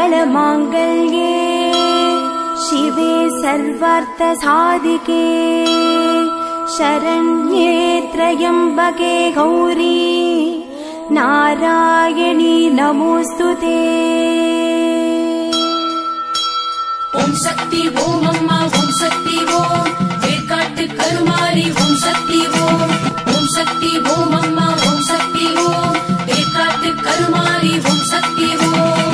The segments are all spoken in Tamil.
सर्वमङ्गलमाङ्गल्ये शिवे सर्वार्थसाधिके शरण्ये त्र्यम्बके गौरी नारायणी नमोऽस्तु ते ஓம் சக்தி ஓம் அம்மா ஓம் சக்தி ஓம் வேர்க்காட்டு கருமாரி ஓம் சக்தி ஓம் ஓம் சக்தி ஓம் அம்மா ஓம் சக்தி ஓம் வேர்க்காட்டு கருமாரி ஓம் சக்தி ஓம்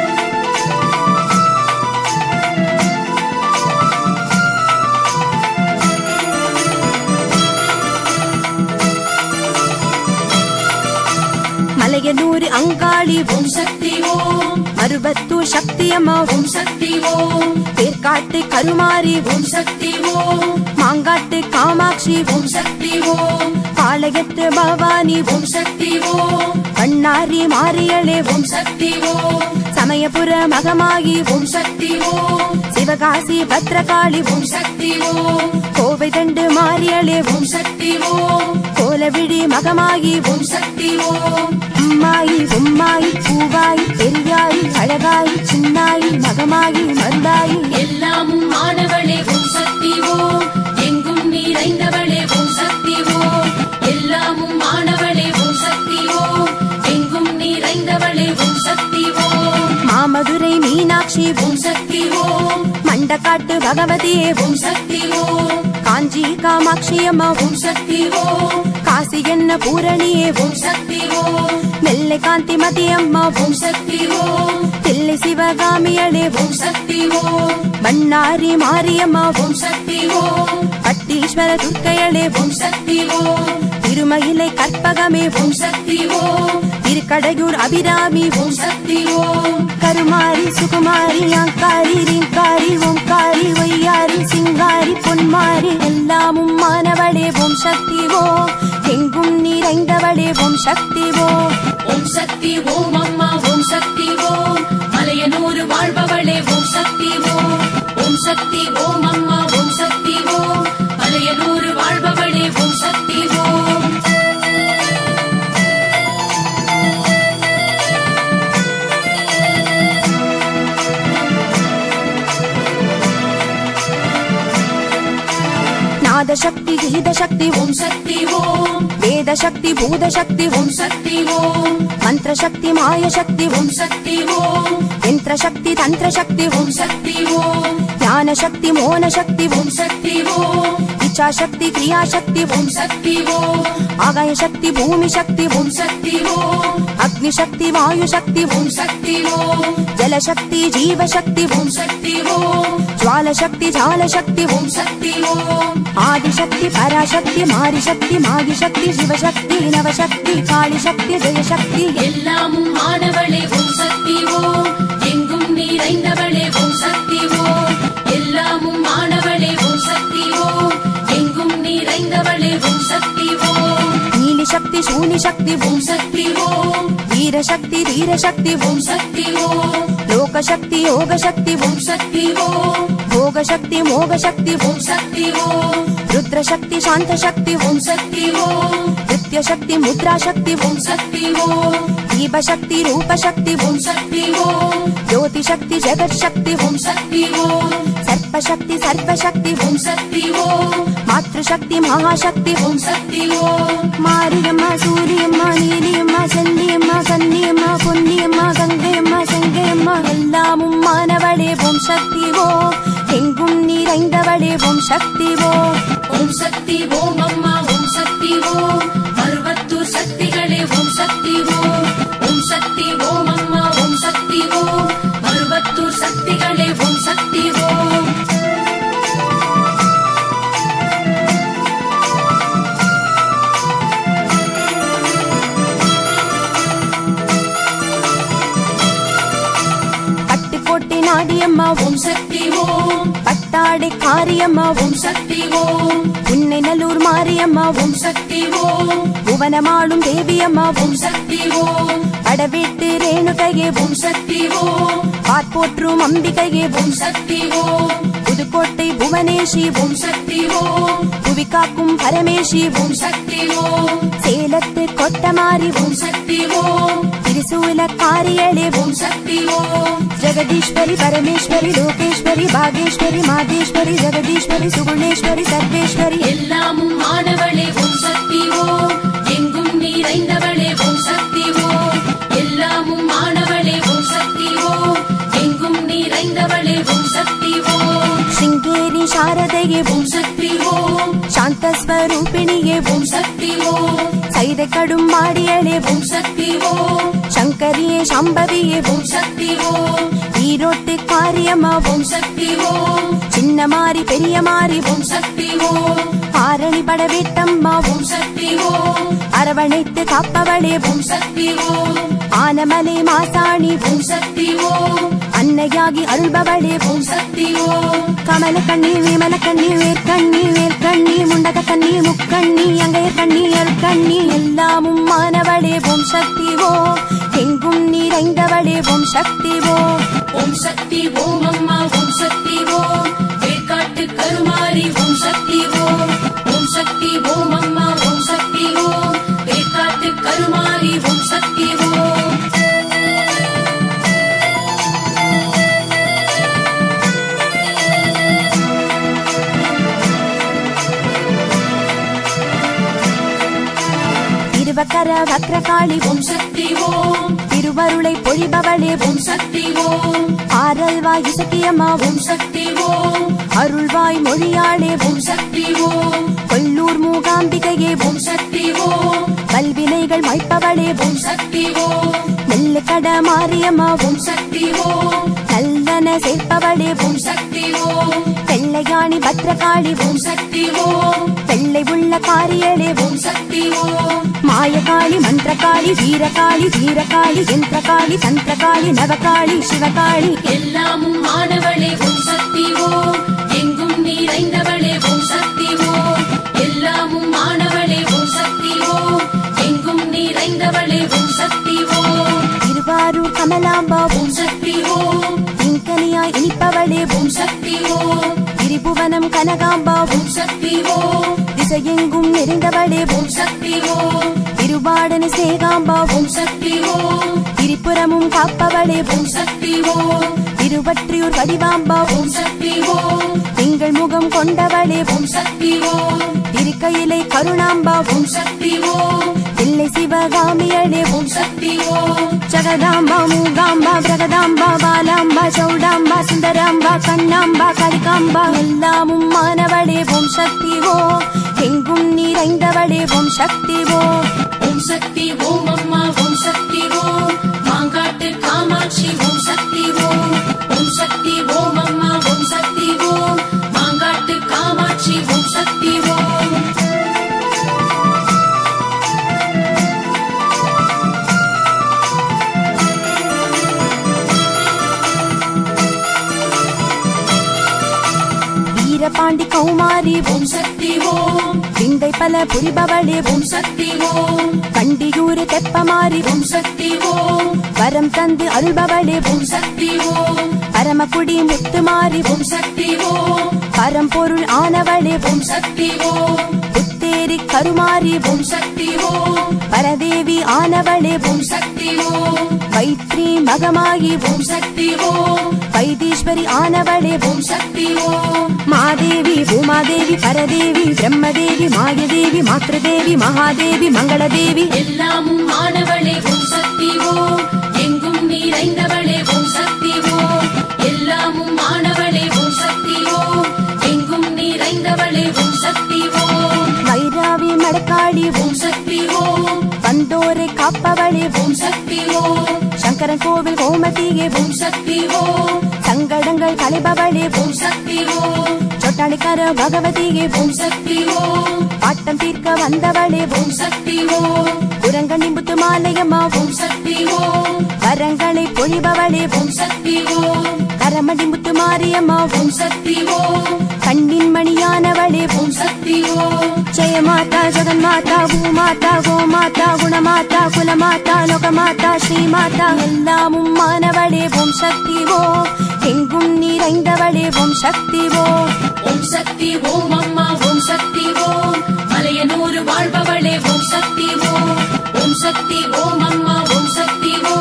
மலையனூர் அங்காளி ஓம் சக்தி ஓம் மருபத்தூர் சக்தியம்மா ஓம் சக்தி ஓம் பேர்காட்டு கருமாரி ஓம் சக்தி ஓம் மாங்காட்டு காமாட்சி ஓம் சக்தி ஓம் பாளையத்து பவானி ஓம் சக்தி ஓம் பண்ணாரி மாரியளே ஓம் சக்தி ஓம் சமயபுர மகமாகி ஓம் சக்தி ஓம் சிவகாசி பத்ரகாளி ஓம் சக்தி ஓம் கோவை தண்டு மாரியளே ஓம் சக்தி ஓம் கோலவிழி மகமாகி ஓம் சக்தி ஓம் அம்மாயி உம்மாயி பூவாயி பெரியாயி அழகாயி சின்னாயி மகமாயி மருந்தாயி எல்லாமும் மாணவளே ஓம் சக்தி ஓம் எங்கும் நிறைந்தவளே ஓம் சக்தி ஓம் எல்லாமும் மாணவளே ஓம் சக்தி ஓம் எங்கும் நிறைந்தவளே ஓம் சக்தி ஓம் மாமதுரை மீனாட்சி ஓம் சக்தி ஓம் மண்டக்காட்டு பகவதியே ஓம் சக்தி ஓம் காஞ்சி காமாட்சி அம்மா ஓம் சக்தி ஓம் காசி என்ன பூரணியே ஓம் சக்தி ஓம் நெல்லை காந்தி மதி அம்மா ஓம் சக்தி ஓம் தில்லை சிவகாமியளே ஓம் சக்தி ஓம் மன்னாரி மாரியம்மா ஓம் சக்தி ஓம் பட்டீஸ்வர துர்க்கையளே ஓம் சக்தி ஓம் திருமயிலை கற்பகமே ஓம் சக்தி ஓம் திருக்கடையூர் அபிராமி ஓம் சக்தி ஓம் கருமாரி சுகுமாரி அங்காரி ரிங்காரி ஓங்காரி ஒய்யாரி சிங்காரி பொன்மாரி எல்லாமும் மானவளே ஓம் சக்தி ஓ எங்கும் நிறைந்தவளே ஓம் சக்தி ஓ ஓம் சக்தி ஓம் அம்மா ஓம் சக்தி ஓம் மலையனூர் வாழ்பவளே ஓம் சக்தி ஓம் ஓம் சக்தி ஓம் அம்மா ஓம் சக்தி ஓம் மலையனூர் வாழ்பவளே ஓம் சக்தி ஓம் நாதசக்தி கீதசக்தி ஓம் ஓம் சக்தி ஓம் வேதசக்தி பூதசக்தி ஓம் ஓம் சக்தி ஓம் மந்திரசக்தி மாயசக்தி ஓம் ஓம் சக்தி ஓம் யந்திரசக்தி தந்திரசக்தி ஓம் ஓம் சக்தி ஓம் ஞானசக்தி மோனசக்தி ஓம் ஓம் சக்தி ஓம் இச்சாசக்தி கிரியாசக்தி ஓம் ஓம் சக்தி ஓம் ஆகாயசக்தி பூமி சக்தி ஓம் ஓம் சக்தி ஓம் அக்னிசக்தி வாயுசக்தி ஓம் ஓம் சக்தி ஓம் ஜலசக்தி ஜீவசக்தி ஓம் ஓம் சக்தி ஓம் ஜுவாலசக்தி ஜாலசக்தி ஓம் ஓம் சக்தி ஓம் ஆதிசக்தி பராசக்தி மாரிசக்தி மாகிசக்தி சிவசக்தி நவசக்தி காளிசக்தி ஜெயசக்தி எல்லாமும் மாணவளே ஓம் சக்தி ஓம் எங்கும் நிறைந்தவளே ஓம் சக்தி ஓம் எல்லாமும் மாணவளே ஓம் சக்தி ஓம் எங்கும் நிறைந்தவளே ஓம் சக்தி ஓம் நீலிசக்தி சூனிசக்தி ஓம் ஓம் சக்தி ஓம் வீரசக்தி தீரசக்தி ஓம் ஓம் சக்தி ஓம் லோகசக்தி யோகசக்தி ஓம் ஓம் சக்தி ஓம் போகசக்தி மோகசக்தி ஓம் ஓம் சக்தி ஓம் ருத்ரசக்தி சாந்தசக்தி ஓம் ஓம் சக்தி ஓம் நித்யசக்தி முத்ராசக்தி ஓம் ஓம் சக்தி ஓம் தீபசக்தி ரூபசக்தி ஓம் ஓம் சக்தி ஓம் ஜோதிசக்தி ஜெகத்சக்தி ஓம் ஓம் சக்தி ஓம் சர்ப்பசக்தி சர்வசக்தி ஓம் ஓம் சக்தி ஓம் மாத்ருசக்தி மகாசக்தி ஓம் ஓம் சக்தி ஓம் மாரியம்மா சூரியம்மா நீலியம்மா செல்லியம்மா கன்னியம்மா பொன்னியம்மா கங்கையம்மா செங்கையம்மா எல்லாமும் மானவளே ஓம் சக்தி ஓ எங்கும் நிறைந்தவளே ஓம் சக்தி ஓ ஓம் சக்தி ஓம் அம்மா ஓம் சக்தி ஓம் பருவத்தூர் சக்திகளே ஓம் சக்தி ஓம் ஓம் சக்தி ஓம் அம்மா ஓம் சக்தி ஓம் பருவத்தூர் சக்திகளே ஓம் சக்தி ஓம் பட்டுக்கோட்டை நாடியம்மா ஓம் ஓம் சக்தி ஓம் பட்டாடை காரியம்மா ஓம் ஓம் சக்தி ஓம் உன்னை நல்லூர் மாரியம்மா ஓம் ஓம் சக்தி ஓம் புவனமாளும் தேவியம்மா ஓம் ஓம் சக்தி ஓம் அடவீட்டு ரேணுகையே ஓம் ஓம் சக்தி ஓம் பார்ப்போற்றும் அம்பிகையே ஓம் ஓம் சக்தி ஓம் புதுக்கோட்டை புவனேஷி ஓம் ஓம் சக்தி ஓம் புவி காக்கும் பரமேஷி ஓம் ஓம் சக்தி ஓம் சேலத்து கொட்டமாரி ஓம் ஓம் சக்தி ஓம் திரு திரிசூலக்காரியளே ஓம் ஓம் சக்தி ஓம் ஜெகதீஸ்வரி பரமேஸ்வரி லோகேஸ்வரி பாகேஸ்வரி மாதேஸ்வரி ஜெகதீஸ்வரி சுகுணேஸ்வரி சர்வேஸ்வரி எல்லாமும் ஆனவளே ஓம் சக்தி ஓம் எங்கும் நிறைந்தவளே ஓம் சக்தி ஓம் எல்லாமும் ஆனவளே ஓம் சக்தி ஓம் எங்கும் நிறைந்தவளே ஓம் சக்தி ஓம் சிங்கேரி சாரதையே ஓம் ஓம் சக்தி ஓம் சாந்தஸ்வரூபிணியே ஓம் ஓம் சக்தி ஓம் சைதை கடும் மாடியளே ஓம் ஓம் சக்தி ஓம் சங்கரியே சம்பவியே ஓம் ஓம் சக்தி ஓம் ஈரோட்டு காரியம்மா ஓம் ஓம் சக்தி ஓம் சின்ன மாறி பெரிய மாறி ஓம் ஓம் சக்தி ஓம் ஆரணி படவேட்டம்மா ஓம் ஓம் சக்தி ஓம் அரவணைத்து காப்பவளே ஓம் ஓம் சக்தி ஓம் ஆனமலை மாசாணி ஓம் ஓம் சக்தி ஓம் அன்னையாகி அருள்பவளே ஓம் ஓம் சக்தி ஓம் கமல கண்ணி விமல கண்ணி வேர்க்கண்ணி வேர்க்கண்ணி முண்டக கண்ணி முக்கண்ணி அங்கைய கண்ணி அருட்கண்ணி எல்லாமும் மானவளே ஓம் சக்தி ஓம் எங்கும் நிறைந்தவளே ஓம் சக்தி ஓம் ஓம் சக்தி ஓம் அம்மா ஓம் சக்தி ஓம் வேட்காட்டு கருமாரி ஓம் சக்தி ஓம் ஓம் சக்தி ஓம் அம்மா ஓம் சக்தி ஓம் வேட்காட்டு கருமாரி ஓம் சக்தி ஓம் திருவக்கர வக்ரகாளி ஓம் ஓம் சக்தி ஓம் திருவருளை பொழிபவளே ஓம் ஓம் சக்தி ஓம் ஆரல்வாய் இசக்கியம்மா ஓம் ஓம் சக்தி ஓம் அருள்வாய் மொழியாளே ஓம் ஓம் சக்தி ஓம் கொல்லூர் மூகாம்பிகையே ஓம் ஓம் சக்தி ஓம் வல்வினைகள் வைப்பவளே ஓம் ஓம் சக்தி ஓம் நெல்லு கட மாரியம்மா ஓம் ஓம் சக்தி ஓம் நல்லன சேர்ப்பவளே ஓம் ஓம் சக்தி ஓம் வெள்ளையாணி பத்ரகாளி ஓம் ஓம் சக்தி ஓம் வெள்ளை உள்ள காரியளே ஓம் ஓம் சக்தி ஓம் மாயகாளி மந்திரகாளி வீரகாளி வீரகாளி யந்திரகாளி தந்திரகாளி நவகாளி சிவகாளி எல்லாமும் ஆனவளே ஓம் சக்தி ஓம் எங்கும் நிறைந்தவளே ஓம் சக்தி ஓம் எல்லாமும் ஆனவளே ஓம் சக்தி ஓம் எங்கும் நிறைந்தவளே ஓம் சக்தி ஓம் திருவாரூர் கமலாம்பா ஓம் ஓம் சக்தி ஓம் திங்கனியாய் இனிப்பவளே ஓம் ஓம் சக்தி ஓம் திரிபுவனம் கனகாம்பா ஓம் ஓம் சக்தி ஓம் திசையெங்கும் நிறைந்தவளே ஓம் ஓம் சக்தி ஓம் திருபாடன சேகாம்பா ஓம் ஓம் சக்தி ஓம் திரிபுரமும் காப்பவளே ஓம் ஓம் சக்தி ஓம் திருவற்றியூர் வடிவாம்பா ஓம் ஓம் சக்தி ஓம் திங்கள் முகம் கொண்டவளே ஓம் ஓம் சக்தி ஓம் திருக்கையிலை கருணாம்பா ஓம் ஓம் சக்தி ஓம் தில்லை சிவகாமியளே ஓம் ஓம் சக்தி ஓம் ஜகதாம்பா மூகாம்பா பிரகதாம்பா பாலாம்பா சௌடாம்பா சுந்தராம்பா கண்ணாம்பா கலிகாம்பா எல்லாமும் மானவளே ஓம் சக்தி ஓம் எங்கும் நிறைந்தவளே ஓம் சக்தி ஓம் ஓம் சக்தி ஓம் அம்மா ஓம் சக்தி ஓம் மாங்காட்டு காமாட்சி ஓம் சக்தி ஓம் ஓம் சக்தி ஓம் அம்மா ஓம் சக்தி ஓம் மாங்காட்டு காமாட்சி ஓம் சக்தி ஓம் வீரபாண்டி கௌமாரி ஓம் ஓம் சக்தி ஓம் விந்தை பல புரிபவளே ஓம் ஓம் சக்தி ஓம் கண்டியூர் தெப்பமாரி ஓம் ஓம் சக்தி ஓம் வரம் தந்து அருள்பவளே ஓம் ஓம் சக்தி ஓம் பரமக்குடி முத்துமாரி ஓம் ஓம் சக்தி ஓம் பரம்பொருள் ஆனவளே ஓம் ஓம் சக்தி ஓம் புத்தேரி கருமாரி ஓம் ஓம் சக்தி ஓம் பரதேவி ஆனவளே ஓம் ஓம் சக்தி ஓம் வைத்ரி மகமாயி ஓம் ஓம் சக்தி ஓம் வைத்தீஸ்வரி ஆனவளே ஓம் ஓம் சக்தி ஓம் மாதேவி பூமாதேவி பரதேவி பிரம்மதேவி மாயதேவி மாத்ருதேவி மகாதேவி மங்களதேவி எல்லாமும் ஆனவளே ஓம் சக்தி ஓம் எங்கும் நிறைந்தவளே ஓம் சக்தி ஓம் எல்லாமும் ஆனவளே ஓம் சக்தி ஓம் எங்கும் நிறைந்தவளே ஓம் சக்தி ஓம் வைராவி மடக்காளி ஓம் ஓம் சக்தி ஓம் வந்தோரை காப்பவளே ஓம் ஓம் சக்தி ஓம் சங்கரன் கோவில் கோமதியே ஓம் ஓம் சக்தி ஓம் சங்கடங்கள் கலைபவளே ஓம் ஓம் சக்தி ஓம் சொட்டாளிக்கர பகவதியே ஓம் ஓம் சக்தி ஓம் பாட்டம் தீர்க்க வந்தவளே ஓம் ஓம் சக்தி ஓம் புறங்கண்ணி முத்து மாலையம்மா ஓம் ஓம் சக்தி ஓம் வரங்களை பொழிபவளே ஓம் ஓம் சக்தி ஓம் கரமடி முத்து மாரியம்மா ஓம் ஓம் சக்தி ஓம் கண்ணின் மணியானவளே ஓம் ஓம் சக்தி ஓம் ஜெயமாதா ஜெகன்மாதா பூமாதா கோமாதா குணமாதா குலமாதா லோகமாதா ஸ்ரீமாதா எல்லாமும் மானவளே ஓம் சக்தி ஓம் எங்கும் நிறைந்தவளே ஓம் சக்தி ஓம் ஓம் சக்தி ஓம் அம்மா ஓம் சக்தி ஓம் மலையனூர் வாழ்பவளே ஓம் சக்தி ஓம் ஓம் சக்தி ஓம் அம்மா ஓம் சக்தி ஓம்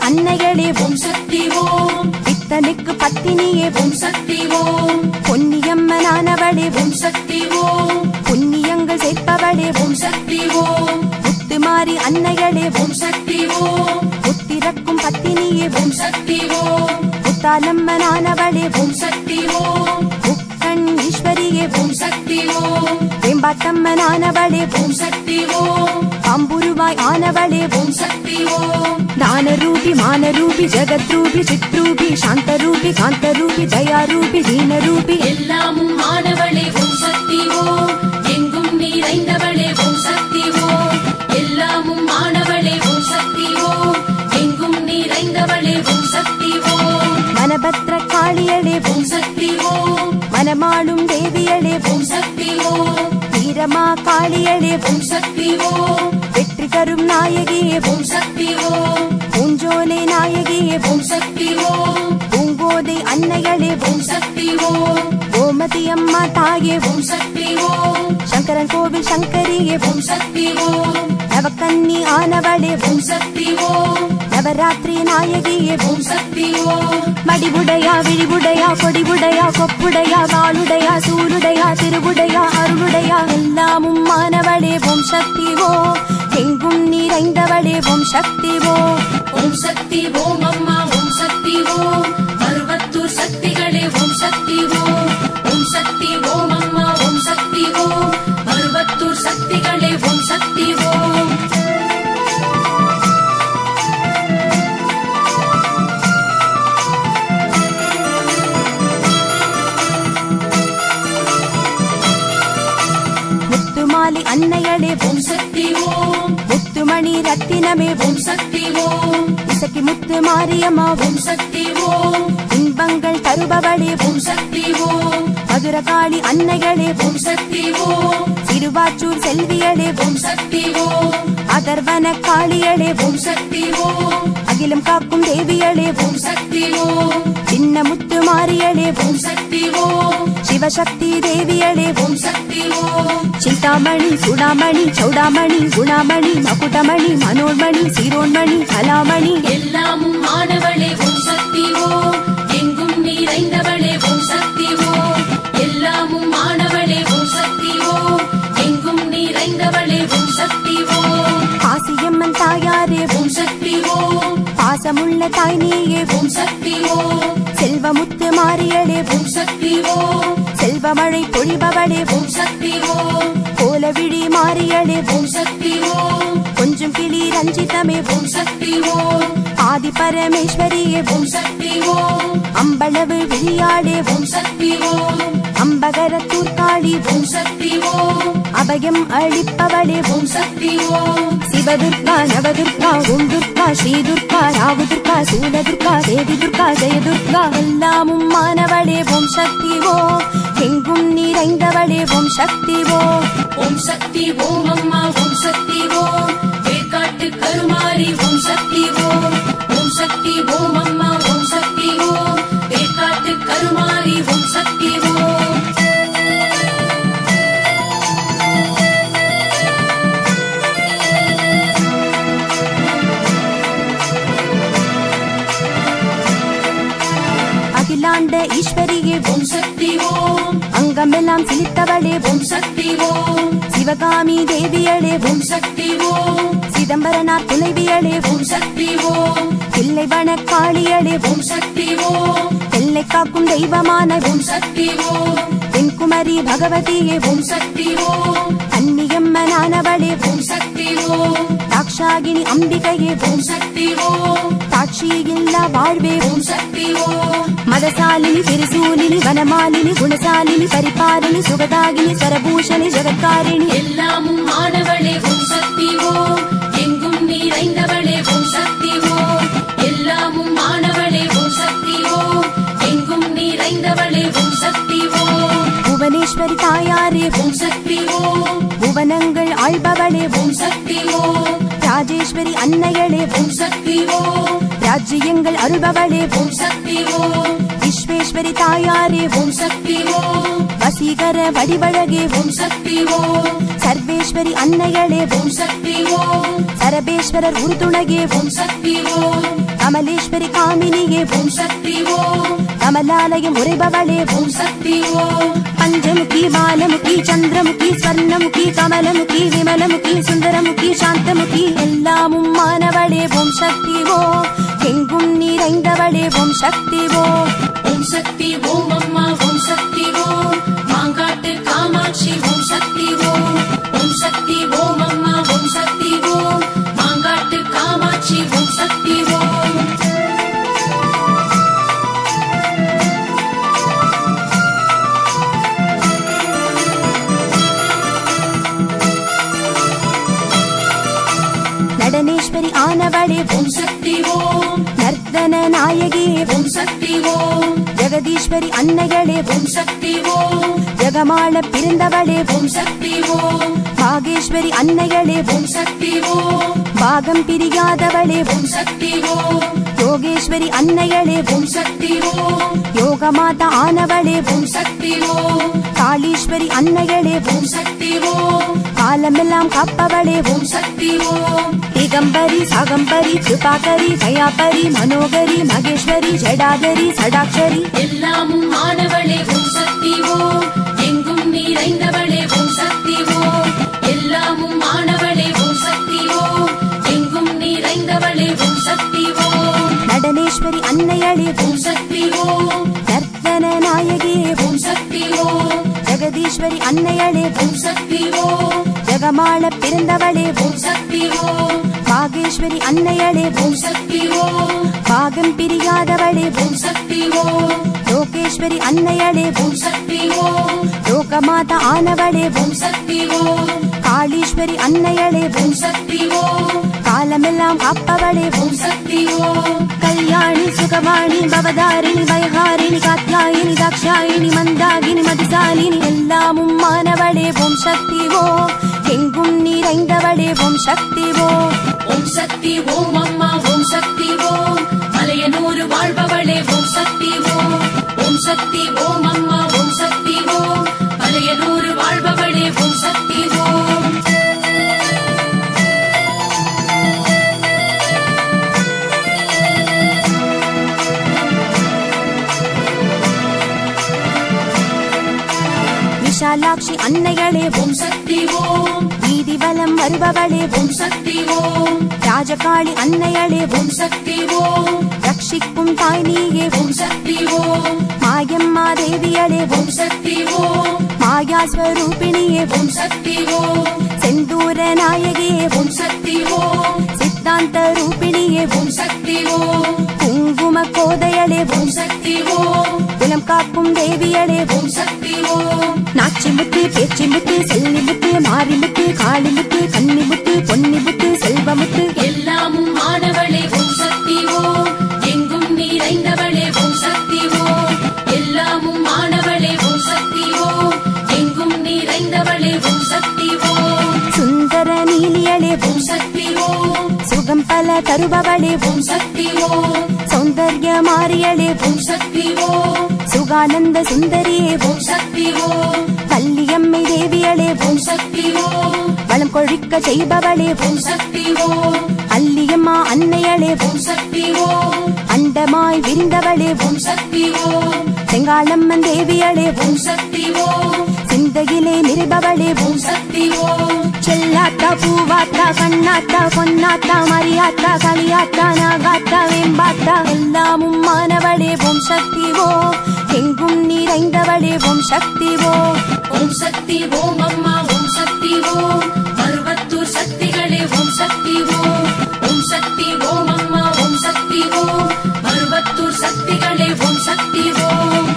அன்னைகளே ஓம் சக்தி ஓம் பித்தனுக்கு பத்தினியே ஓம் சக்தி ஓம் பொன்னியம்மனானவளே ஓம் சக்தி ஓம் புண்ணியங்கள் சேர்ப்பவளே ஓம் சக்தி ஓம் முத்துமாரி அன்னைகளே ஓம் சக்தி ஓம் புத்திரக்கும் பத்தினியே ஓம் சக்தி ஓம் புத்தாலம்மனானவளே ஓம் சக்தி ஓம் புக்கண் ஈஸ்வரியே ஓம் சக்தி ஓம் வேம்பாட்டம்மனானவளே ஓம் சக்தி ஓம் பாம்புருவாய் ஆனவளே ஓம் சக்தி ஓம் దానరూపి మానరూపి జగద్రూపి చిత్రూపి శాంతరూపి కాంతరూపి దయారూపి దీనరూపి எல்லாமும் ஆனவளே ஓம் சக்தி ஓம் எங்கும் நிறைந்தவளே ஓம் சக்தி ஓம் எல்லாமும் ஆனவளே ஓம் சக்தி ஓம் எங்கும் நிறைந்தவளே ஓம் சக்தி ஓம் మనభద్ర కాళియళే ஓம் சக்தி ஓம் మనమాళుం దేవియళే ஓம் சக்தி ஓம் வீரமா காளியளே ஓம் சக்தி ஓம் வெற்றி தரும் நாயகியே ஓம் சக்தி ஓம் பூஞ்சோலை நாயகியே ஓம் சக்தி ஓம் பூங்கோதை அன்னையளே ஓம் சக்தி ஓம் கோமதி அம்மா தாயே ஓம் சக்தி ஓம் சங்கரன் கோவில் சங்கரியே ஓம் சக்தி ஓம் நவக்கன்னி ஆனவளே ஓம் சக்தி ஓம் நவராத்திரி நாயகியே ஓம் சக்தி ஓம் மடிவுடையா விழிவுடையா கொடிவுடையா கொப்புடையா வாளுடையா சூளுடையா திருவுடையா அருளுடையா எல்லாமும் மானவளே ஓம் சக்தி ஓ எங்கும் நிறைந்தவளே ஓம் சக்தி ஓ ஓம் சக்தி ஓம் அம்மா ஓம் சக்தி ஓம் மருவத்தூர் சக்திகளே ஓம் சக்தி ஓம் ஓம் சக்தி ஓம் அம்மா ஓம் சக்தி ஓம் மருவத்தூர் சக்திகளே ஓம் சக்தி ஓம் முத்துமாலி அன்னையளே ஓம் ஓம் சக்தி ஓம் முத்துமணி ரத்தினமே ஓம் ஓம் சக்தி ஓம் இசக்கி முத்து மாரியம்மா ஓம் ஓம் சக்தி ஓம் இன்பங்கள் தருபவளே ஓம் ஓம் சக்தி ஓம் மதுரகாளி அன்னைகளே ஓம் ஓம் சக்தி ஓம் திருவாச்சூர் செல்வியளே ஓம் ஓம் சக்தி ஓம் அதர்வன காளியளே ஓம் ஓம் சக்தி ஓம் அகிலம் காக்கும் தேவியளே ஓம் ஓம் சக்தி ஓம் சின்ன முத்து மாரியளே ஓம் ஓம் சக்தி ஓம் சிவசக்தி தேவியளே ஓம் ஓம் சக்தி ஓம் சிந்தாமணி சுடாமணி சௌடாமணி குணாமணி மகுடமணி மனோன்மணி சீரோன்மணி கலாமணி எல்லாமும் ஆனவளே ஓம் சக்தி ஓம் எங்கும் நிறைந்தவளே ஓம் சக்தி ஓம் எல்லாமும் ஆனவளே ஓம் சக்தி ஓம் எங்கும் நிறைந்தவளே ஓம் சக்தி ஓம் ஆசியம்மன் தாயாரே ஓம் ஓம் சக்தி ஓம் பாசமுள்ள தாய் நீயே ஓம் ஓம் சக்தி ஓம் செல்வமுத்து மாரியளே ஓம் ஓம் சக்தி ஓம் செல்வமழை பொழிபவளே ஓம் ஓம் சக்தி ஓம் கோலவிழி மாரியளே ஓம் ஓம் சக்தி ஓம் கொஞ்சம் கிளி ரஞ்சிதமே ஓம் ஓம் சக்தி ஓம் ஆதி பரமேஸ்வரியே ஓம் ஓம் சக்தி ஓம் அம்பளவு விழியாடே ஓம் ஓம் சக்தி ஓம் அம்பகரத்தூர் காளி ஓம் ஓம் சக்தி ஓம் அபயம் அளிப்பவளே ஓம் ஓம் சக்தி ஓம் சிவதுர்கா நவதுர்கா ஓம் துர்கா ஸ்ரீ துர்கா ராகு துர்கா சூலதுர்கா தேவி துர்கா ஜெயதுர்கா எல்லாமும் மானவளே ஓம் சக்தி ஓ எங்கும் நிறைந்தவளே ஓம் சக்தி ஓ ஓம் சக்தி ஓம் அம்மா ஓம் சக்தி ஓம் வேர்க்காட்டு கருமாரி ஓம் சக்தி ஓம் ஓம் சக்தி ஓம் அம்மா ஓம் சக்தி ஓம் வேர்க்காட்டு கருமாரி ஓம் சக்தி ஓம் அகிலாண்ட ஈஸ்வரியே ஓம் ஓம் சக்தி ஓம் அங்கமெல்லாம் சிலித்தவளே ஓம் ஓம் சக்தி ஓம் சிவகாமி தேவியளே ஓம் ஓம் சக்தி ஓம் சிதம்பரனார் துணைவியளே ஓம் ஓம் சக்தி ஓம் தில்லைவன காளியளே ஓம் ஓம் சக்தி ஓம் எல்லை காக்கும் தெய்வமான ஓம் ஓம் சக்தி ஓம் தென்குமரி பகவதியே ஓம் ஓம் சக்தி ஓம் கன்னியம்மனானவளே ஓம் ஓம் சக்தி ஓம் தாக்ஷாகினி அம்பிகையே ஓம் ஓம் சக்தி ஓம் சாட்சி இல்லா வாழ்வே ஓம் ஓம் சக்தி ஓம் மதசாலினி திரிசூலினி வனமாலினி குணசாலினி பரிபாலினி சுகதாகினி சரபூஷணி ஜெகத்காரிணி எல்லாமும் ஆனவளே ஓம் சக்தி ஓம் எங்கும் நிறைந்தவளே ஓம் சக்தி ஓம் எல்லாமும் ஆனவளே ஓம் சக்தி ஓம் எங்கும் நிறைந்தவளே ஓம் சக்தி ஓம் புவனேஸ்வரி தாயாரே ஓம் ஓம் சக்தி ஓம் புவனங்கள் ஆள்பவளே ஓம் ஓம் சக்தி ஓம் ராஜேஸ்வரி அன்னையளே ஓம் ஓம் சக்தி ஓம் ராஜ்யங்கள் அருள்பவளே ஓம் ஓம் சக்தி ஓம் விஸ்வேஸ்வரி மகேஸ்வரி தாயாரே ஓம் சக்தி ஓம் வசீகர வடிவழகே ஓம் சக்தி ஓம் சர்வேஸ்வரி அன்னைகளே ஓம் சக்தி ஓம் சரபேஸ்வரர் உறுதுணையே ஓம் சக்தி ஓம் கமலேஸ்வரி காமினியே ஓம் சக்தி ஓம் கமலாலயம் உரைபவளே ஓம் சக்தி ஓம் பஞ்சமுகி பாலமுகி சந்திரமுகி ஸ்வர்ணமுகி கமலமுகி விமலமுகி சுந்தரமுகி சாந்தமுகி எல்லாமும் மானவளே ஓம் சக்தி ஓ எங்கும் நிறைந்தவளே ஓம் சக்தி ஓ ஓம் சக்தி ஓம் அம்மா ஓம் சக்தி ஓம் மாங்காட்டு காமாட்சி ஓம் சக்தி ஓம் ஓம் சக்தி ஓம் அம்மா ஓம் சக்தி ஓம் மாங்காட்டு காமாட்சி ஓம் சக்தி ஓம் நடனேஸ்வரி ஆனவளே ஓம் ஓம் சக்தி ஓம் நர்த்தன நாயகியே ஓம் சக்தி ஓம் ஜெகதீஸ்வரி அன்னைகளே ஓம் ஓம் சக்தி ஓம் ஜெகமாள பிறந்தவளே ஓம் ஓம் சக்தி ஓம் பாகேஸ்வரி அன்னைகளே ஓம் ஓம் சக்தி ஓம் பாகம் பிரியாதவளே ஓம் ஓம் சக்தி ஓம் யோகேஸ்வரி அன்னைகளே ஓம் ஓம் சக்தி ஓம் யோகமாதா ஆனவளே ஓம் ஓம் சக்தி ஓம் காளீஸ்வரி அன்னைகளே ஓம் ஓம் சக்தி ஓம் காலமெல்லாம் காப்பவளே ஓம் ஓம் சக்தி ஓம் திகம்பரி சாகம்பரி கிருபாகரி தயாபரி மனோகரி மகேஸ்வரி ஜடாதரி சடாக்ஷரி எல்லாமும் ஆனவளே ஓம் சக்தி ஓம் எங்கும் நிறைந்தவளே ஓம் சக்தி ஓம் எல்லாமும் ஆனவளே ஓம் சக்தி ஓம் எங்கும் நிறைந்தவளே ஓம் சக்தி ஓம் நடனேஸ்வரி அன்னையளே ஓம் ஓம் சக்தி ஓம் நர்த்தன நாயகியே ஓம் ஓம் சக்தி ஓம் ஜெகதீஸ்வரி அன்னையளே ஓம் ஓம் சக்தி ஓம் ஜெகமாள பிறந்தவளே ஓம் ஓம் சக்தி ஓம் பாகேஸ்வரி அன்னையளே ஓம் ஓம் சக்தி ஓம் பாகம் பிரியாதவளே ஓம் ஓம் சக்தி ஓம் லோகேஸ்வரி அன்னையளே ஓம் ஓம் சக்தி ஓம் லோகமாதா ஆனவளே ஓம் ஓம் சக்தி ஓம் காளீஸ்வரி அன்னையளே ஓம் ஓம் சக்தி ஓம் காலமெல்லாம் காப்பவளே ஓம் ஓம் சக்தி ஓம் கல்யாணி சுகவாணி பவதாரிணி பயஹாரிணி காத்யாயினி தாக்ஷாயினி மந்தாகினி மதுசாலினி எல்லாமும் மானவளே ஓம் சக்தி ஓ எங்கும் நிறைந்தவளே ஓம் சக்தி ஓ ஓம் சக்தி ஓம் அம்மா ஓம் சக்தி ஓம் மலையனூர் வாழ்பவளே ஓம் சக்தி ஓம் ஓம் சக்தி ஓம் அம்மா ஓம் சக்தி ஓம் மலையனூர் வாழ்பவளே ஓம் சக்தி ஓம் விஷாலாட்சி அன்னைகளே ஓம் ஓம் சக்தி ஓம் வீதி வலம் வருபவளே ஓம் ஓம் சக்தி ஓம் ராஜகாளி அன்னையளே ஓம் ஓம் சக்தி ஓம் ரட்சிக்கும் தாய் நீயே ஓம் ஓம் சக்தி ஓம் மாயம்மா தேவியளே ஓம் ஓம் சக்தி ஓம் மாயா ஸ்வரூபிணியே ஓம் ஓம் சக்தி ஓம் செந்தூர நாயகியே ஓம் ஓம் சக்தி ஓம் சித்தாந்த ரூபிணியே ஓம் ஓம் சக்தி ஓம் குங்கும கோதையளே ஓம் ஓம் சக்தி ஓம் குலம் காக்கும் தேவியளே ஓம் ஓம் சக்தி ஓம் நாச்சி முத்து பேச்சி முத்து செல்லி முத்து மாரி முத்து காளி முத்து கன்னி முத்து பொன்னி முத்து செல்வ முத்து எல்லாமும் ஆனவளே ஓம் சக்தி ஓம் எங்கும் நிறைந்தவளே ஓம் சக்தி ஓம் எல்லாமும் ஆனவளே ஓம் சக்தி ஓம் எங்கும் நிறைந்தவளே ஓம் சக்தி ஓம் சுந்தர நீலியளே ஓம் ஓம் சக்தி ஓம் சுகம் பல தருபவளே ஓம் ஓம் சக்தி ஓம் சௌந்தர்ய மாரியளே ஓம் ஓம் சக்தி ஓம் சுகானந்த சுந்தரியே ஓம் ஓம் சக்தி ஓம் கல்லியம்மை தேவியளே ஓம் ஓம் சக்தி ஓம் வளம் கொழிக்க செய்பவளே ஓம் ஓம் சக்தி ஓம் அல்லியம்மா அன்னையளே ஓம் ஓம் சக்தி ஓம் அண்டமாய் விரிந்தவளே ஓம் ஓம் சக்தி ஓம் செங்காளம்மன் தேவியளே ஓம் ஓம் சக்தி ஓம் சிந்தையிலே நிருபவளே ஓம் ஓம் சக்தி ஓம் செல்லாத்தா பூவாத்தா கண்ணாத்தா பொன்னாத்தா மரியாத்தா களியாத்தா நாகாத்தா வேம்பாத்தா எல்லாமும் மானவளே ஓம் சக்தி ஓ எங்கும் நிறைந்தவளே ஓம் சக்தி ஓ ஓம் சக்தி ஓம் அம்மா ஓம் சக்தி ஓம் மருவத்தூர் சக்திகளே ஓம் சக்தி ஓம் ஓம் சக்தி ஓம் அம்மா ஓம் சக்தி ஓம் மருவத்தூர் சக்திகளே ஓம் சக்தி ஓம்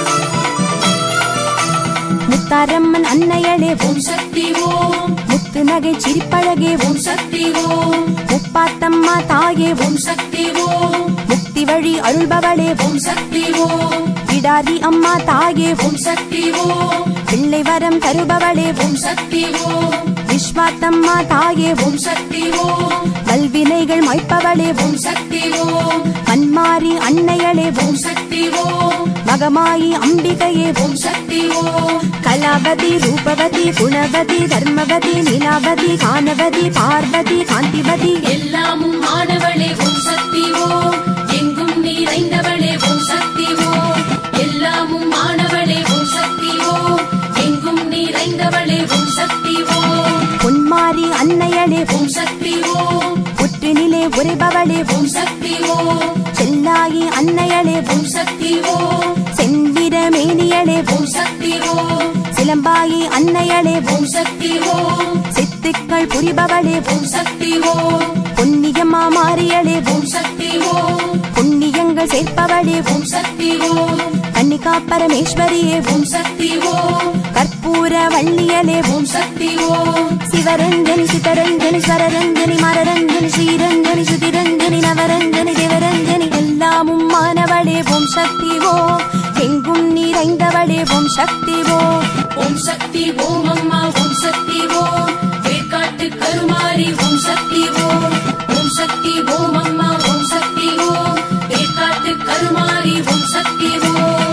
முத்தாரம்மன் அன்னையளே ஓம் ஓம் சக்தி ஓம் முத்து புன்னகை சிரிப்பழகே ஓம் ஓம் சக்தி ஓம் முப்பாத்தம்மா தாயே ஓம் ஓம் சக்தி ஓம் முக்தி வழி அருள்பவளே ஓம் ஓம் சக்தி ஓம் பிடாரி அம்மா தாயே ஓம் ஓம் சக்தி ஓம் பிள்ளை வரம் தருபவளே ஓம் ஓம் சக்தி ஓம் விஸ்வாத்தம்மா தாயே ஓம் ஓம் சக்தி ஓம் வல்வினைகள் மாய்ப்பவளே ஓம் ஓம் சக்தி ஓம் மன்மாரி அன்னையளே ஓம் ஓம் சக்தி ஓம் மகமாயி அம்பிகையே ஓம் ஓம் சக்தி ஓம் கலாவதி ரூபவதி குணவதி தர்மவதி நிலாவதி கானவதி பார்வதி காந்திவதி எல்லாமும் மாணவளே ஓம் சக்தி ஓம் எங்கும் நிறைந்தவளே ஓம் சக்தி ஓம் எல்லாமும் மாணவளே ஓம் சக்தி ஓம் எங்கும் நிறைந்தவளே ஓம் சக்தி ஓம் பொன்மாரி அன்னையளே ஓம் ஓம் சக்தி ஓம் புற்றினிலே உரைபவளே ஓம் ஓம் சக்தி ஓம் செல்லாயி அன்னையளே ஓம் ஓம் சக்தி ஓம் செந்திர மேனியளே ஓம் ஓம் சக்தி ஓம் சிலம்பாயி அன்னையளே ஓம் ஓம் சக்தி ஓம் சித்துக்கள் புரிபவளே ஓம் ஓம் சக்தி ஓம் பொன்னியம்மா மாரியளே ஓம் ஓம் சக்தி ஓம் புண்ணியங்கள் சேர்ப்பவளே ஓம் ஓம் சக்தி ஓம் கன்னிகா பரமேஸ்வரியே ஓம் ஓம் சக்தி ஓம் கற்பூர வள்ளியலே ஓம் ஓம் சக்தி ஓம் சிவரஞ்சனி சிதரஞ்சனி ஸ்வரரஞ்சனி மரரஞ்சனி ஸ்ரீரஞ்சனி சுதிரஞ்சனி நவரஞ்சனி தேவரஞ்சனி எல்லாமும் மானவளே ஓம் சக்தி ஓம் எங்கும் நிறைந்தவளே ஓம் சக்தி ஓம் ஓம் சக்தி ஓம் அம்மா ஓம் சக்தி ஓம் வேர்க்காட்டு கருமாரி ஓம் சக்தி ஓம் ஓம் சக்தி ஓம் அம்மா ஓம் சக்தி ஓம் வேர்க்காட்டு கருமாரி ஓம் சக்தி ஓம்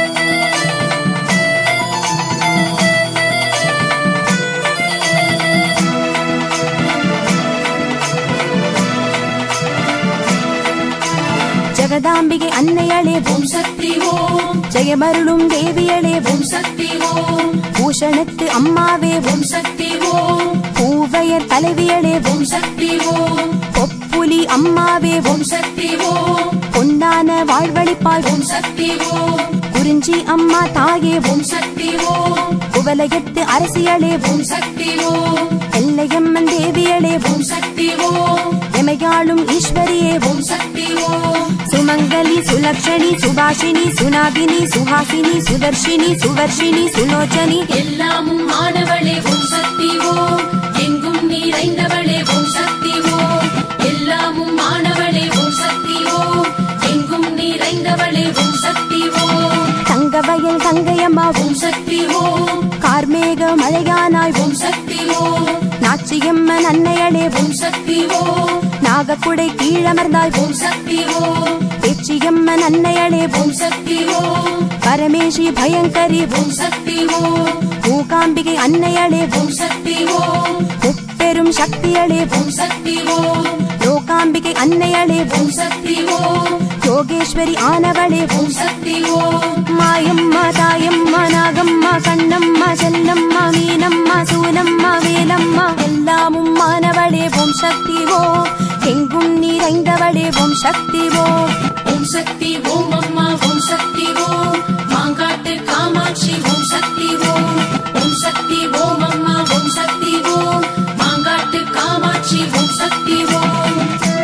ஜெகதாம்பிகை அன்னையளே ஓம் ஓம் சக்தி ஓம் ஜெயமருளும் தேவியளே ஓம் ஓம் சக்தி ஓம் பூஷணத்து அம்மாவே ஓம் ஓம் சக்தி ஓம் பூவையர் தலைவியளே ஓம் ஓம் சக்தி ஓம் பொப்புலி அம்மாவே ஓம் ஓம் சக்தி ஓம் பொன்னான வாழ்வழிப்பாய் ஓம் ஓம் சக்தி ஓம் குறிஞ்சி அம்மா தாயே ஓம் ஓம் சக்தி ஓம் குவலயத்து அரசியளே ஓம் ஓம் சக்தி ஓம் எல்லையம்மன் தேவியளே ஓம் ஓம் சக்தி ஓம் எமையாளும் ஈஸ்வரியே ஓம் ஓம் சக்தி ஓம் சுமங்கலி சுலக்ஷணி சுபாஷினி சுனாகினி சுஹாசினி சுதர்ஷினி சுவர்ஷினி சுலோச்சனி எல்லாமும் மாணவளே ஓம் சக்தி ஓம் எங்கும் நிறைந்தவளே ஓம் சக்தி ஓம் எல்லாமும் மாணவளே ஓம் சக்தி ஓம் எங்கும் நிறைந்தவளே ஓம் சக்தி ஓம் தங்கவயல் தங்கையம்மா ஓம் ஓம் சக்தி ஓம் கார்மேக மழையானாய் ஓம் ஓம் சக்தி ஓம் நாச்சியம்மன் அன்னையளே ஓம் ஓம் சக்தி ஓம் நாகக்குடை கீழமர்ந்தாய் ஓம் ஓம் சக்தி ஓம் பேச்சியம்மன் அன்னையளே ஓம் ஓம் சக்தி ஓம் பரமேஷி பயங்கரி ஓம் ஓம் சக்தி ஓம் மூகாம்பிகை அன்னையளே ஓம் ஓம் சக்தி ஓம் முப்பெரும் சக்தியளே ஓம் ஓம் சக்தி ஓம் லோகாம்பிகை அன்னையளே ஓம் ஓம் சக்தி ஓம் யோகேஸ்வரி ஆனவளே ஓம் ஓம் சக்தி ஓம் மாயம்மா தாயம்மா நாகம்மா கண்ணம்மா செல்லம்மா மீனம்மா சூலம்மா வேலம்மா எல்லாமும் மானவளே ஓம் சக்தி ஓம் எங்கும் நிறைந்தவளே ஓம் சக்தி ஓம் ஓம் சக்தி ஓம் அம்மா ஓம் சக்தி ஓம் மாங்காட்டு காமாட்சி ஓம் சக்தி ஓம் ஓம் சக்தி ஓம் அம்மா ஓம் சக்தி ஓம் மாங்காட்டு காமாட்சி ஓம் சக்தி ஓம்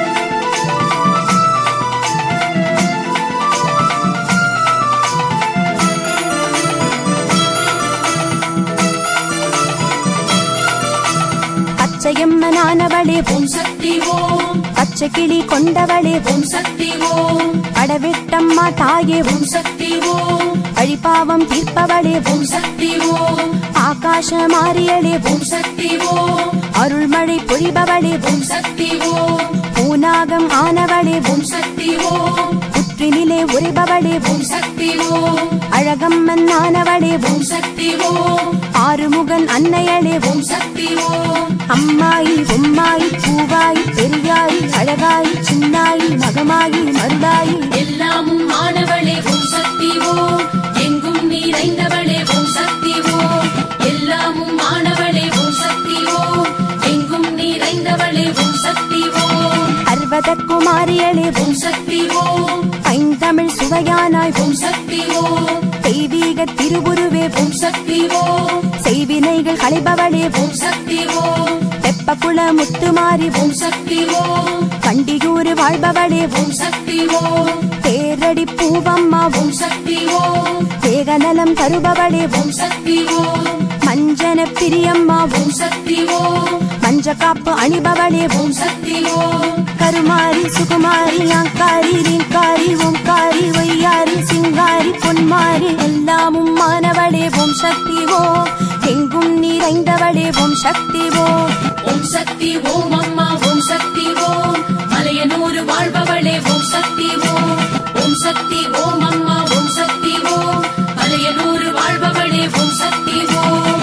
பச்சையம்மனானவளே ஓம் ஓம் சக்தி ஓம் பச்சை கிளி கொண்டவளே ஓம் ஓம் சக்தி ஓம் படவிட்டம்மா தாயே ஓம் ஓம் சக்தி ஓம் வழிபாவம் தீர்ப்பவளே ஓம் ஓம் சக்தி ஓம் ஆகாஷ மாரியளே ஓம் ஓம் சக்தி ஓம் அருள்மழை பொழிபவளே ஓம் ஓம் சக்தி ஓம் பூநாகம் ஆனவளே ஓம் ஓம் சக்தி ஓம் புற்றினிலே உரைபவளே ஓம் ஓம் சக்தி ஓம் அழகம்மன் ஆனவளே ஓம் ஓம் சக்தி ஓம் ஆறுமுகன் அன்னையளே ஓம் ஓம் சக்தி ஓம் அம்மாயி உம்மாயி பூவாயி பெரியாயி அழகாயி சின்னாயி மகமாயி மருதாயி எல்லாமும் மாணவளே ஓம் சக்தி ஓம் எங்கும் நிறைந்தவளே ஓம் சக்தி ஓம் எல்லாமும் மாணவளே ஓம் சக்தி ஓம் எங்கும் நிறைந்தவளே ஓம் சக்தி ஓம் பர்வத குமாரியளே ஓம் ஓம் சக்தி ஓம் பைந்தமிழ் சுவையானாய் ஓம் ஓம் சக்தி ஓம் தெய்வீக திருவுருவே ஓம் ஓம் சக்தி ஓம் செய்வினைகள் களைபவளே ஓம் ஓம் சக்தி ஓம் வெப்பகுல முத்துமாரி ஓம் ஓம் சக்தி ஓம் பண்டியூர் வாழ்பவளே ஓம் ஓம் சக்தி ஓம் தேரடி பூவம்மா ஓம் ஓம் சக்தி ஓம் தேகநலம் தருபவளே ஓம் ஓம் சக்தி ஓம் மஞ்சன பிரியம்மா ஓம் ஓம் சக்தி ஓம் பஞ்சகாப்பு அணிபவளே ஓம் ஓம் சக்தி ஓம் கருமாரி சுகுமாரி அங்காரி ரீங்காரி ஓம்காரி ஒய்யாரி சிங்காரி பொன்மாரி எல்லாமும் மானவளே ஓம் சக்தி ஓம் எங்கும் நிறைந்தவளே ஓம் சக்தி ஓம் ஓம் சக்தி ஓம் அம்மா ஓம் சக்தி ஓம் மலையனூர் வாழ்பவளே ஓம் சக்தி ஓம் ஓம் சக்தி ஓம் அம்மா ஓம் சக்தி ஓம் மலையனூர் வாழ்பவளே ஓம் சக்தி ஓம்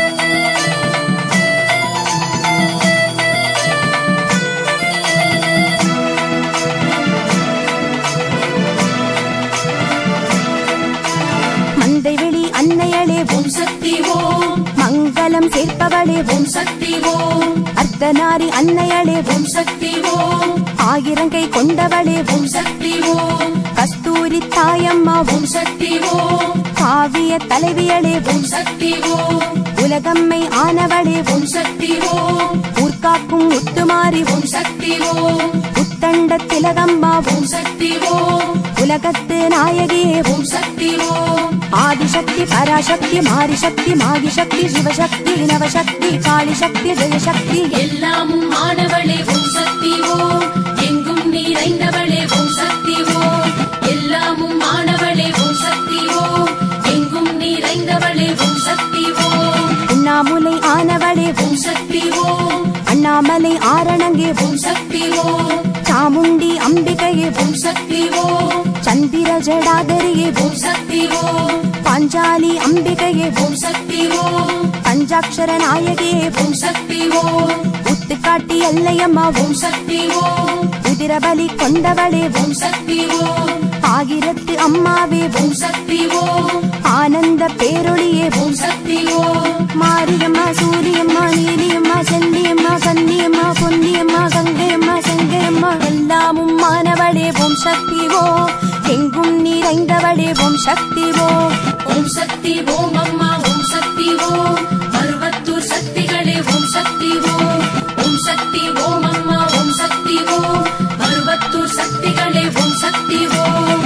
மந்தை வெளி அன்னையளே ஓம் ஓம் சக்தி ஓம் மங்களம் சேர்ப்பவளே ஓம் ஓம் சக்தி ஓம் அர்த்தநாரி அன்னையளே ஓம் ஓம் சக்தி ஓம் ஆயிரங்கை கொண்டவளே ஓம் ஓம் சக்தி ஓம் கஸ்தூரி தாயம்மா ஓம் ஓம் சக்தி ஓம் காவிய தலைவியளே ஓம் ஓம் சக்தி ஓம் உலகம்மை ஆனவளே ஓம் ஓம் சக்தி ஓம் ஊர்காக்கும் முத்துமாரி ஓம் ஓம் சக்தி ஓம் உத்தண்ட திலகம்மா ஓம் ஓம் சக்தி ஓம் உலகத்து நாயகியே ஓம் ஓம் சக்தி ஓம் ஆதிசக்தி பராசக்தி மாரிசக்தி மாகிசக்தி சிவசக்தி நவசக்தி காளிசக்தி ஜெயசக்தி எல்லாமும் ஆனவளே ஓம் சக்தி ஓம் எங்கும் நிறைந்தவளே ஓம் சக்தி ஓம் எல்லாமும் ஆனவளே ஓம் சக்தி ஓம் எங்கும் நிறைந்தவளே ஓம் சக்தி ஓம் உண்ணாமுலை ஆனவளே ஓம் ஓம் சக்தி ஓம் அண்ணாமலை ஆரணங்கே ஓம் ஓம் சக்தி ஓம் சாமுண்டி அம்பிகையே ஓம் ஓம் சக்தி ஓம் சந்திர ஜடாதரியே ஓம் ஓம் சக்தி ஓம் பாஞ்சாலி அம்பிகையே ஓம் ஓம் சக்தி ஓம் பஞ்சாட்சர நாயகியே ஓம் ஓம் சக்தி ஓம் முத்துக்காட்டி எல்லையம்மா ஓம் ஓம் சக்தி ஓம் உதிரபலி கொண்டவளே ஓம் ஓம் சக்தி ஓம் ஆகிரத்து அம்மாவே ஓம் ஓம் சக்தி ஓம் ஆனந்த பேரொளியே ஓம் ஓம் சக்தி ஓம் மாரியம்மா சூரியம்மா நீலியம்மா செல்லியம்மா கன்னியம்மா பொன்னியம்மா கங்கையம்மா செங்கையம்மா எல்லாமும் மானவளே ஓம் சக்தி ஓம் எங்கும் நிறைந்தவளே ஓம் சக்தி ஓம் ஓம் சக்தி ஓம் அம்மா ஓம் சக்தி ஓம் மருவத்தூர் சக்திகளே ஓம் சக்தி ஓம் ஓம் சக்தி ஓம் அம்மா ஓம் சக்தி ஓம் மருவத்தூர் சக்திகளே ஓம் சக்தி ஓம்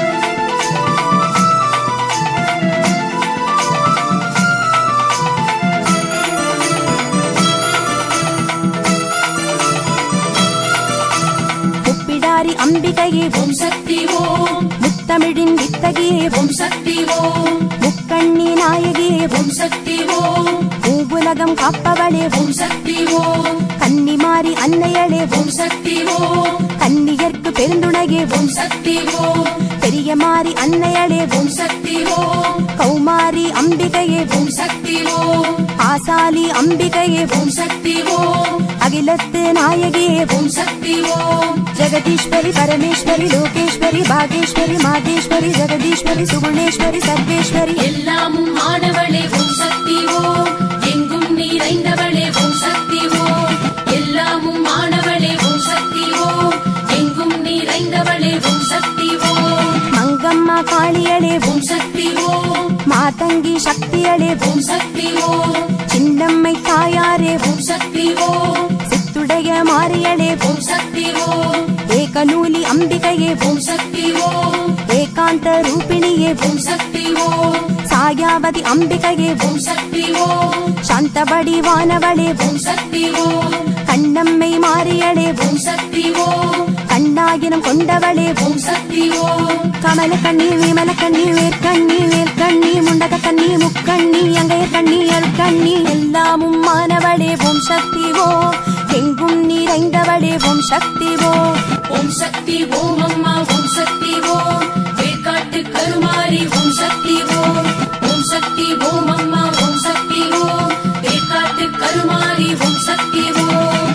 முப்பிடாரி அம்பிகையே ஓம் ஓம் சக்தி ஓம் முத்தமிழின் வித்தகியே ஓம் ஓம் சக்தி ஓம் முக்கண்ணி நாயகியே ஓம் ஓம் சக்தி ஓம் பூவுலகம் காப்பவளே ஓம் ஓம் சக்தி ஓம் கன்னிமாரி அன்னையளே ஓம் ஓம் சக்தி ஓம் கன்னியர்க்கு பெருந்துணையே ஓம் ஓம் சக்தி ஓம் பெரிய மாரி அன்னையளே ஓம் ஓம் சக்தி ஓம் கௌமாரி அம்பிகையே ஓம் ஓம் சக்தி ஓம் ஆசாலி அம்பிகையே ஓம் ஓம் சக்தி ஓம் அகிலத்து நாயகியே ஓம் ஓம் சக்தி ஓம் ஜெகதீஸ்வரி பரமேஸ்வரி லோகேஸ்வரி பாகேஸ்வரி மாகேஸ்வரி ஜெகதீஸ்வரி சுகுணேஸ்வரி சர்வேஸ்வரி எல்லாமும் ஆனவளே ஓம் சக்தி ஓம் எங்கும் நிறைந்தவளே ஓம் சக்தி ஓம் எல்லாமும் ஆனவளே ஓம் சக்தி ஓம் எங்கும் நிறைந்தவளே ஓம் சக்தி ஓம் மங்கம்மா காளியளே ஓம் ஓம் சக்தி ஓம் மாதங்கி சக்தியளே ஓம் ஓம் சக்தி ஓம் சின்னம்மை தாயாரே ஓம் ஓம் சக்தி ஓம் சித்துடைய மாரியளே ஓம் ஓம் சக்தி ஓம் ஏகநூலி அம்பிகையே ஓம் ஓம் சக்தி ஓம் ஏகாந்த ரூபிணியே ஓம் ஓம் சக்தி ஓம் சாயாவதி அம்பிகையே ஓம் ஓம் சக்தி ஓம் சாந்தபடி வானவளே ஓம் ஓம் சக்தி ஓம் கண்ணம்மை மாரியளே ஓம் ஓம் சக்தி ஓம் கண்ணாயிரம் கொண்டவளே ஓம் ஓம் சக்தி ஓம் கமல கண்ணி விமல கண்ணி வேர்க்கண்ணி வேர்க்கண்ணி முண்டக கண்ணி முக்கண்ணி அங்கைய கண்ணி அருக்கண்ணி எல்லாமும் மானவளே ஓம் சக்தி ஓம் எங்கும் நிறைந்தவளே ஓம் சக்தி ஓம் ஓம் சக்தி ஓம் அம்மா ஓம் சக்தி ஓம் வேர்க்காட்டு கருமாரி ஓம் சக்தி ஓம் ஓம் சக்தி ஓம் அம்மா ஓம் சக்தி ஓம் வேர்க்காட்டு கருமாரி ஓம் சக்தி ஓம்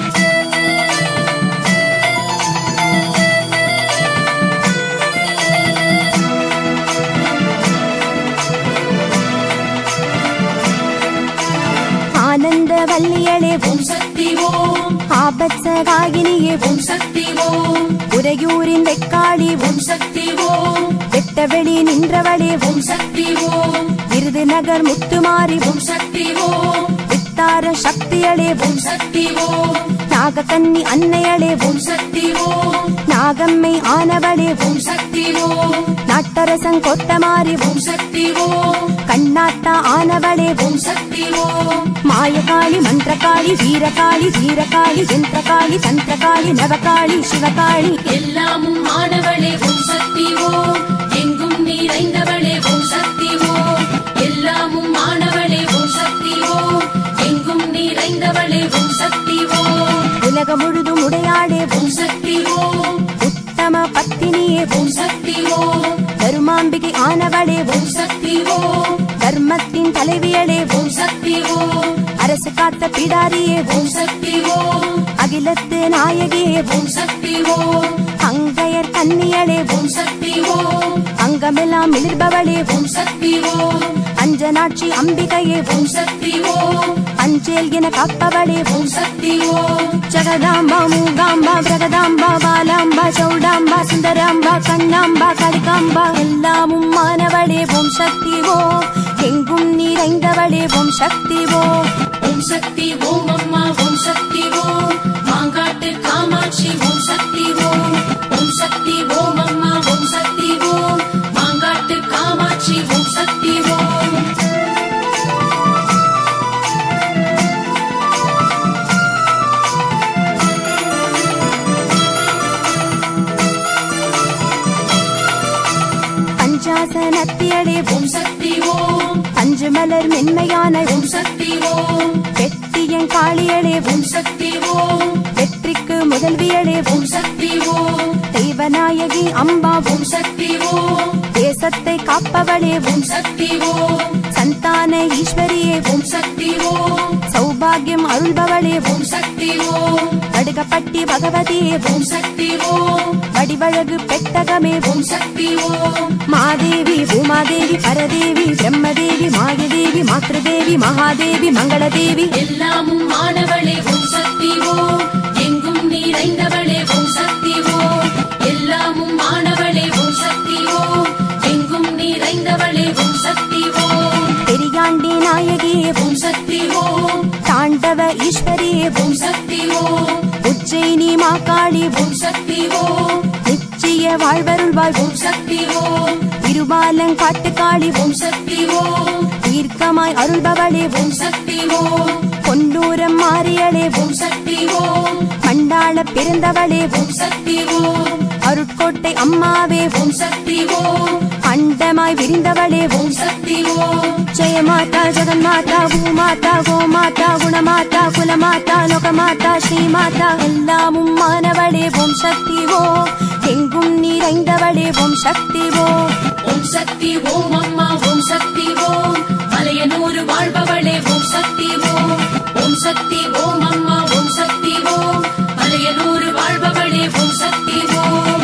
ஆனந்த வல்லியளே ஓம் ஓம் சக்தி ஓம் ஆபத்சகாகினியே ஓம் ஓம் சக்தி ஓம் உறையூரின் வெக்காளி ஓம் ஓம் சக்தி ஓம் வெட்டவெளி நின்றவளே ஓம் ஓம் சக்தி ஓம் விருதுநகர் முத்துமாரி ஓம் ஓம் சக்தி ஓம் வித்த அவதார சக்தியளே ஓம் சக்தி ஓம் நாகக்கன்னி அன்னையளே ஓம் சக்தி ஓம் நாகம்மை ஆனவளே ஓம் சக்தி ஓம் நாட்டரசன் கொத்தமாறி ஓம் சக்தி ஓம் கண்ணாத்தா ஆனவளே ஓம் சக்தி ஓம் மாயகாளி மந்திரகாளி வீரகாளி வீரகாளி யந்திரகாளி தந்திரகாளி நவகாளி சிவகாளி எல்லாமும் ஆனவளே ஓம் சக்தி ஓம் எங்கும் நிறைந்தவளே ஓம் சக்தி ஓம் எல்லாமும் ஆனவளே ஓம் சக்தி ஓம் எங்கும் நிறைந்தவளே ஓம் சக்தி ஓம் உலகம் முழுதும் உடையாளே ஓம் சக்தி ஓம் உத்தம பத்தினியே ஓம் சக்தி ஓம் தருமாம்பிகை ஆனவளே ஓம் சக்தி ஓம் தர்மத்தின் தலைவியளே ஓம் சக்தி ஓம் அரசு காத்த பிடாரியே ஓம் சக்தி ஓம் அகிலத்து நாயகியே ஓம் சக்தி ஓம் அங்கையர் கன்னியளே ஓம் சக்தி ஓம் அங்கமெல்லாம் மிளிர்பவளே ஓம் சக்தி ஓம் அஞ்சனாட்சி அம்பிகையே ஓம் சக்தி ஓம் அஞ்சேல் என காப்பவளே ஓம் சக்தி ஓம் ஜகதாம்பா மூகாம்பா பிரகதாம்பா பாலாம்பா சௌடாம்பா சுந்தராம்பா கண்ணாம்பா கலிகாம்பா எல்லாமும் மானவளே ஓம் சக்தி ஓ எங்கும் நிறைந்தவளே ஓம் சக்தி ஓ ஓம் சக்தி ஓம் அம்மா ஓம் சக்தி ஓம் மாங்காட்டு காமாட்சி ஓம் சக்தி ஓம் ஓம் சக்தி ஓம் அம்மா ஓம் சக்தி ஓம் மாங்காட்டு காமாட்சி ஓம் சக்தி ஓம் பஞ்சாசனத்தியளே ஓம் சக்தி ஓம் பஞ்சு மலர் மென்மையான ஓம் சக்தி ஓம் வெட்டியன் காளியளே ஓம் சக்தி ஓம் வெற்றிக்கு முதல்வியளே ஓம் சக்தி ஓம் தெய்வநாயகி அம்பா ஓம் சக்தி ஓம் தேசத்தை காப்பவளே ஓம் சக்தி ஓம் சந்தான ஈஸ்வரியே ஓம் சக்தி ஓம் சௌபாகியம் அருள்பவளே ஓம் சக்தி ஓம் கடுகப்பட்டி பகவதியே ஓம் சக்தி ஓம் வடிவழகு பெட்டகமே ஓம் சக்தி ஓம் மாதேவி பூமாதேவி பரதேவி பிரம்மதேவி மாயதேவி மாத்ருதேவி மகாதேவி மங்களதேவி எல்லாமும் ஆனவளே ஓம் சக்தி ஓம் எங்கும் நிறைந்தவளே ஓம் சக்தி ஓம் எல்லாமும் ஆனவளே ஓம் சக்தி ஓம் எங்கும் நிறைந்தவளே ஓம் சக்தி ஓம் பெரியாண்டி நாயகியே ஓம் சக்தி ஓம் தாண்டவ ஈஸ்வரியே ஓம் சக்தி ஓம் உஜ்ஜயினி மாகாளி ஓம் சக்தி ஓம் நிச்சய வாழ்வருள்வாய் ஓம் சக்தி ஓம் திருமாலங்காட்டுக்காளி ஓம் சக்தி ஓம் தீர்க்கமாய் அருள்பவளே ஓம் சக்தி ஓம் பொன்னூரம் மாறியளே ஓம் சக்தி ஓம் மண்டாள பிறந்தவளே ஓம் சக்தி ஓம் அருட்கோட்டை அம்மாவே ஓம் சக்தி ஓம் அண்டமாய் விரிந்தவளே ஓம் சக்தி ஓம் ஜெயமாதா ஜெகன்மாதா பூமாதா கோமாதா குணமாதா குலமாதா லோகமாதா ஸ்ரீமாதா எல்லாமும் மானவளே ஓம் சக்தி ஓ எங்கும் நிறைந்தவளே ஓம் சக்தி ஓ ஓம் சக்தி ஓம் அம்மா ஓம் சக்தி ஓம் மலையனூர் வாழ்பவளே ஓம் சக்தி ஓம் ஓம் சக்தி ஓம் அம்மா ஓம் சக்தி ஓம் மலையனூர் வாழ்பவளே ஓம் சக்தி ஓம்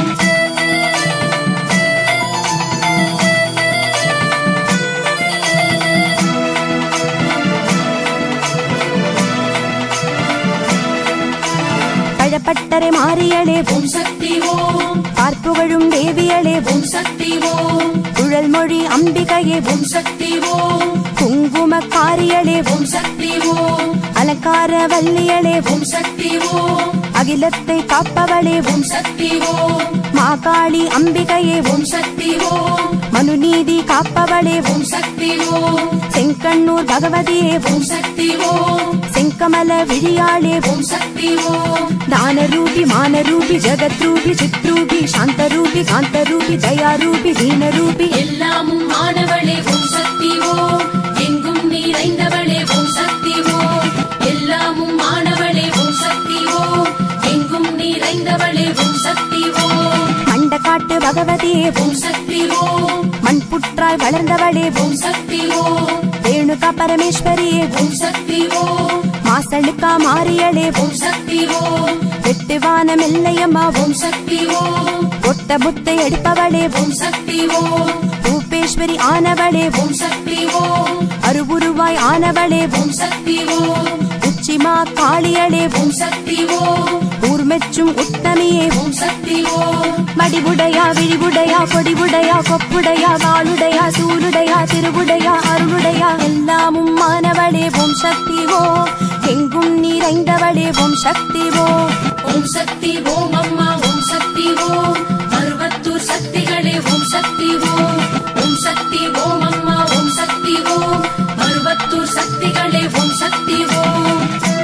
பழப்பட்டறை மாறியளே ஓம் சக்தி ஓம் பார்ப்புகழும் தேவியளே ஓம் சக்தி ஓம் குழல் மொழி அம்பிகையே ஓம் சக்தி ஓம் குங்கும காரியளே ஓம் சக்தி ஓம் அலங்கார வல்லியளே ஓம் சக்தி ஓம் அகிலத்தை காப்பவளே ஓம் சக்தி ஓம் மாகாளி அம்பிகையே ஓம் சக்தி ஓம் மனுநீதி காப்பவளே ஓம் சக்தி ஓம் செங்கண்ணூர் பகவதியே ஓம் சக்தி ஓம் செங்கமல விழியாளே ஓம் சக்தி ஓம் దానరూపి మానరూపి జగద్రూపి చిత్రూపి శాంతరూపి కాంతరూపి దయారూపి దీనరూపి எல்லாமும் ஆனவளே ஓம் சக்தி ஓம் எங்கும் நிறைந்தவளே ஓம் சக்தி ஓம் எல்லாமும் ஆனவளே ஓம் சக்தி ஓம் எங்கும் நிறைந்தவளே ஓம் சக்தி ஓம் மண்டகாட்டு பகவதியே ஓம் சக்தி ஓம் மண்புற்றாய் வளர்ந்தவளே ஓம் சக்தி ஓம் ரேணுகா பரமேஸ்வரியே ஓம் சக்தி ஓம் மாசணுக்கா மாரியளே ஓம் சக்தி ஓம் வெட்டுவான மெல்லையம்மா ஓம் சக்தி ஓம் ஒட்ட புத்தை எடுப்பவளே ஓம் சக்தி ஓம் ரூபேஸ்வரி ஆனவளே ஓம் சக்தி ஓம் அருவுருவாய் ஆனவளே ஓம் சக்தி ஓம் உச்சி உமா காளியளே ஓம் சக்தி ஓம் ஊர்மெச்சும் உத்தமியே ஓம் சக்தி ஓம் மடிவுடையா விழிவுடையா கொடிவுடையா கொப்புடையா வாளுடையா சூளுடையா திருவுடையா அருளுடையா எல்லாமும் மானவளே ஓம் சக்தி ஓ எங்கும் நிறைந்தவளே ஓம் சக்தி ஓ ஓம் சக்தி ஓம் அம்மா ஓம் சக்தி ஓம் மருவத்தூர் சக்திகளே ஓம் சக்தி ஓம் ஓம் சக்தி ஓம் அம்மா ஓம் சக்தி ஓம் மருவத்தூர் சக்திகளே ஓம் சக்தி ஓம்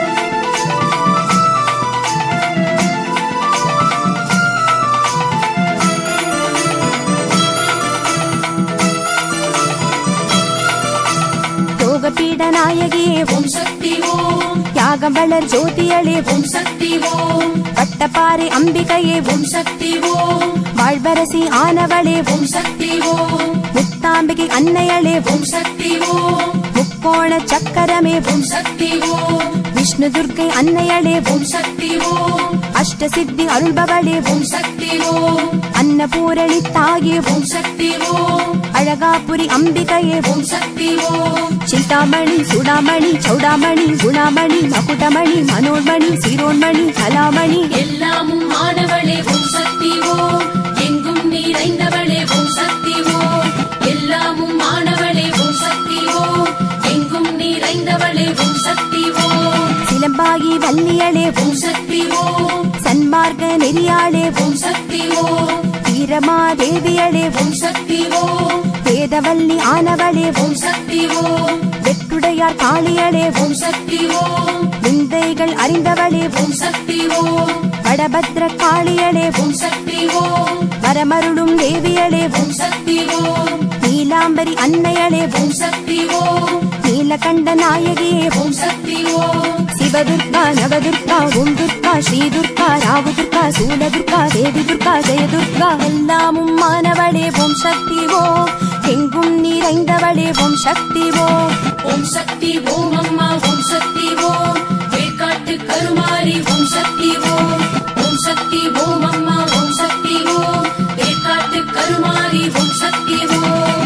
யோகபீட நாயகியே ஓம் ஓம் சக்தி ஓம் யாகம் வளர் ஜோதியளே ஓம் ஓம் சக்தி ஓம் வட்டப்பாறை அம்பிகையே ஓம் ஓம் சக்தி ஓம் வாழ்வரசி ஆனவளே ஓம் ஓம் சக்தி ஓம் முத்தாம்பிகை அன்னையளே ஓம் ஓம் சக்தி ஓம் முக்கோண சக்கரமே ஓம் ஓம் சக்தி ஓம் விஷ்ணு துர்க்கை அன்னையளே ஓம் ஓம் சக்தி ஓம் அஷ்ட சித்தி அருள்பவளே ஓம் ஓம் சக்தி ஓம் அன்னபூரணி தாயே ஓம் ஓம் சக்தி ஓம் அழகாபுரி அம்பிகையே ஓம் ஓம் சக்தி ஓம் சிந்தாமணி சுடாமணி சௌடாமணி குணாமணி மகுடமணி மனோன்மணி சிரோன்மணி கலாமணி எல்லாமும் ஆனவளே ஓம் சக்தி ஓம் எங்கும் நிறைந்தவளே ஓம் சக்தி ஓம் எல்லாமும் ஆனவளே ஓம் சக்தி ஓம் எங்கும் நிறைந்தவளே ஓம் சக்தி ஓம் சிலம்பாகி வல்லியளே ஓம் ஓம் சக்தி ஓம் சன்மார்க்க நெறியாளே ஓம் ஓம் சக்தி ஓம் வீரமாதேவியளே ஓம் ஓம் சக்தி ஓம் வேதவல்லி ஆனவளே ஓம் ஓம் சக்தி ஓம் வெற்றுடையார் காளியளே ஓம் ஓம் சக்தி ஓம் விந்தைகள் அறிந்தவளே ஓம் ஓம் சக்தி ஓம் வடபத்ர காளியளே ஓம் ஓம் சக்தி ஓம் வரமருளும் தேவியளே ஓம் ஓம் சக்தி ஓம் நீலாம்பரி அன்னையளே ஓம் ஓம் சக்தி ஓம் நீலகண்ட நாயகியே ஓம் ஓம் சக்தி ஓம் சிவதுர்கா நவதுர்கா ஓம் துர்கா ஸ்ரீதுர்கா ராவுதுர்கா சூலதுர்கா தேவி துர்கா ஜெயதுர்கா எல்லாமும் மானவளே ஓம் சக்தி ஓ எங்கும் நிறைந்தவளே ஓம் சக்தி ஓ ஓம் சக்தி ஓம் அம்மா ஓம் சக்தி ஓம் வேக்காட்டு கருமாரி ஓம் சக்தி ஓம் ஓம் சக்தி ஓம் அம்மா ஓம் சக்தி ஓம் வேக்காட்டு கருமாரி ஓம் சக்தி ஓம்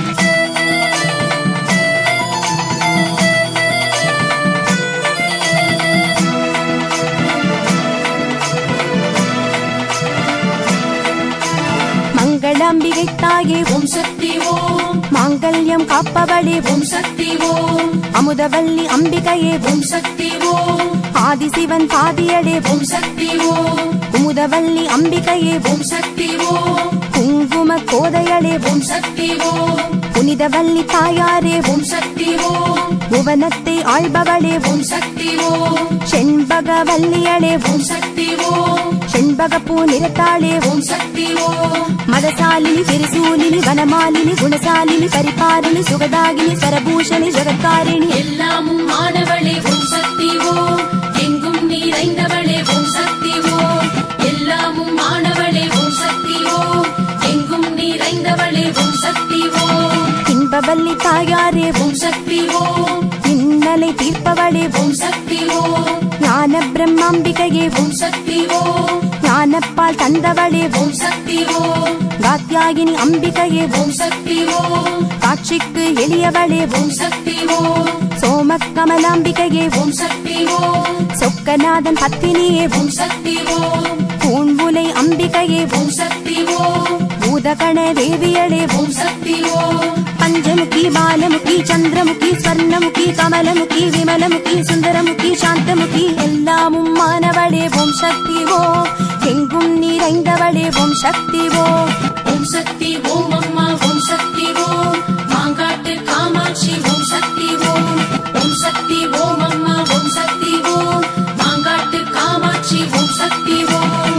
மங்களம்பிகை தாயே ஓம் ஓம் சக்தி ஓம் மாங்கல்யம் காப்பவளே ஓம் ஓம் சக்தி ஓம் அமுதவல்லி அம்பிகையே ஓம் ஓம் சக்தி ஓம் ஆதிசிவன் பாதியடே ஓம் ஓம் சக்தி ஓம் குமுதவல்லி அம்பிகையே ஓம் ஓம் சக்தி ஓம் குங்கும கோதையளே ஓம் ஓம் சக்தி ஓம் புனிதவல்லி தாயாரே ஓம் ஓம் சக்தி ஓம் புவனத்தை ஆள்பவளே ஓம் ஓம் சக்தி ஓம் செண்பகவல்லியளே ஓம் ஓம் சக்தி ஓம் செண்பகப்பூ நிறத்தாளே ஓம் ஓம் சக்தி ஓம் மதசாலினி திரிசூலினி வனமாலினி குணசாலினி பரிபாலினி சுகதாகினி சரபூஷணி ஜெகத்காரிணி எல்லாமும் ஆனவளே ஓம் சக்தி ஓம் எங்கும் நிறைந்தவளே ஓம் சக்தி ஓம் எல்லாமும் ஆனவளே ஓம் சக்தி ஓம் எங்கும் நிறைந்தவளே ஓம் சக்தி ஓம் இன்பவல்லி தாயாரே ஓம் ஓம் சக்தி ஓம் இன்னலை தீர்ப்பவளே ஓம் ஓம் சக்தி ஓம் ஞான பிரம்மாம்பிகையே ஓம் ஓம் சக்தி ஓம் ஞானப்பால் தந்தவளே ஓம் ஓம் சக்தி ஓம் காத்யாகினி அம்பிகையே ஓம் ஓம் சக்தி ஓம் காட்சிக்கு எளியவளே ஓம் ஓம் சக்தி ஓம் சோம கமலாம்பிகையே ஓம் ஓம் சக்தி ஓம் சொக்கநாதன் பத்தினியே ஓம் ஓம் சக்தி ஓம் பூண்புலை அம்பிகையே ஓம் ஓம் சக்தி ஓம் பூதகண தேவியளே ஓம் ஓம் சக்தி ஓம் பஞ்சமுகி பாலமுகி சந்திரமுகி ஸ்வர்ணமுகி கமலமுகி விமலமுகி சுந்தரமுகி சாந்தமுகி எல்லாமும் மானவளே ஓம் சக்தி ஓ எங்கும் நிறைந்தவளே ஓம் சக்தி ஓ ஓம் சக்தி ஓம் அம்மா ஓம் சக்தி ஓம் மாங்காட்டு காமாட்சி ஓம் சக்தி ஓம் ஓம் சக்தி ஓம் அம்மா ஓம் சக்தி ஓம் மாங்காட்டு காமாட்சி ஓம் சக்தி ஓம்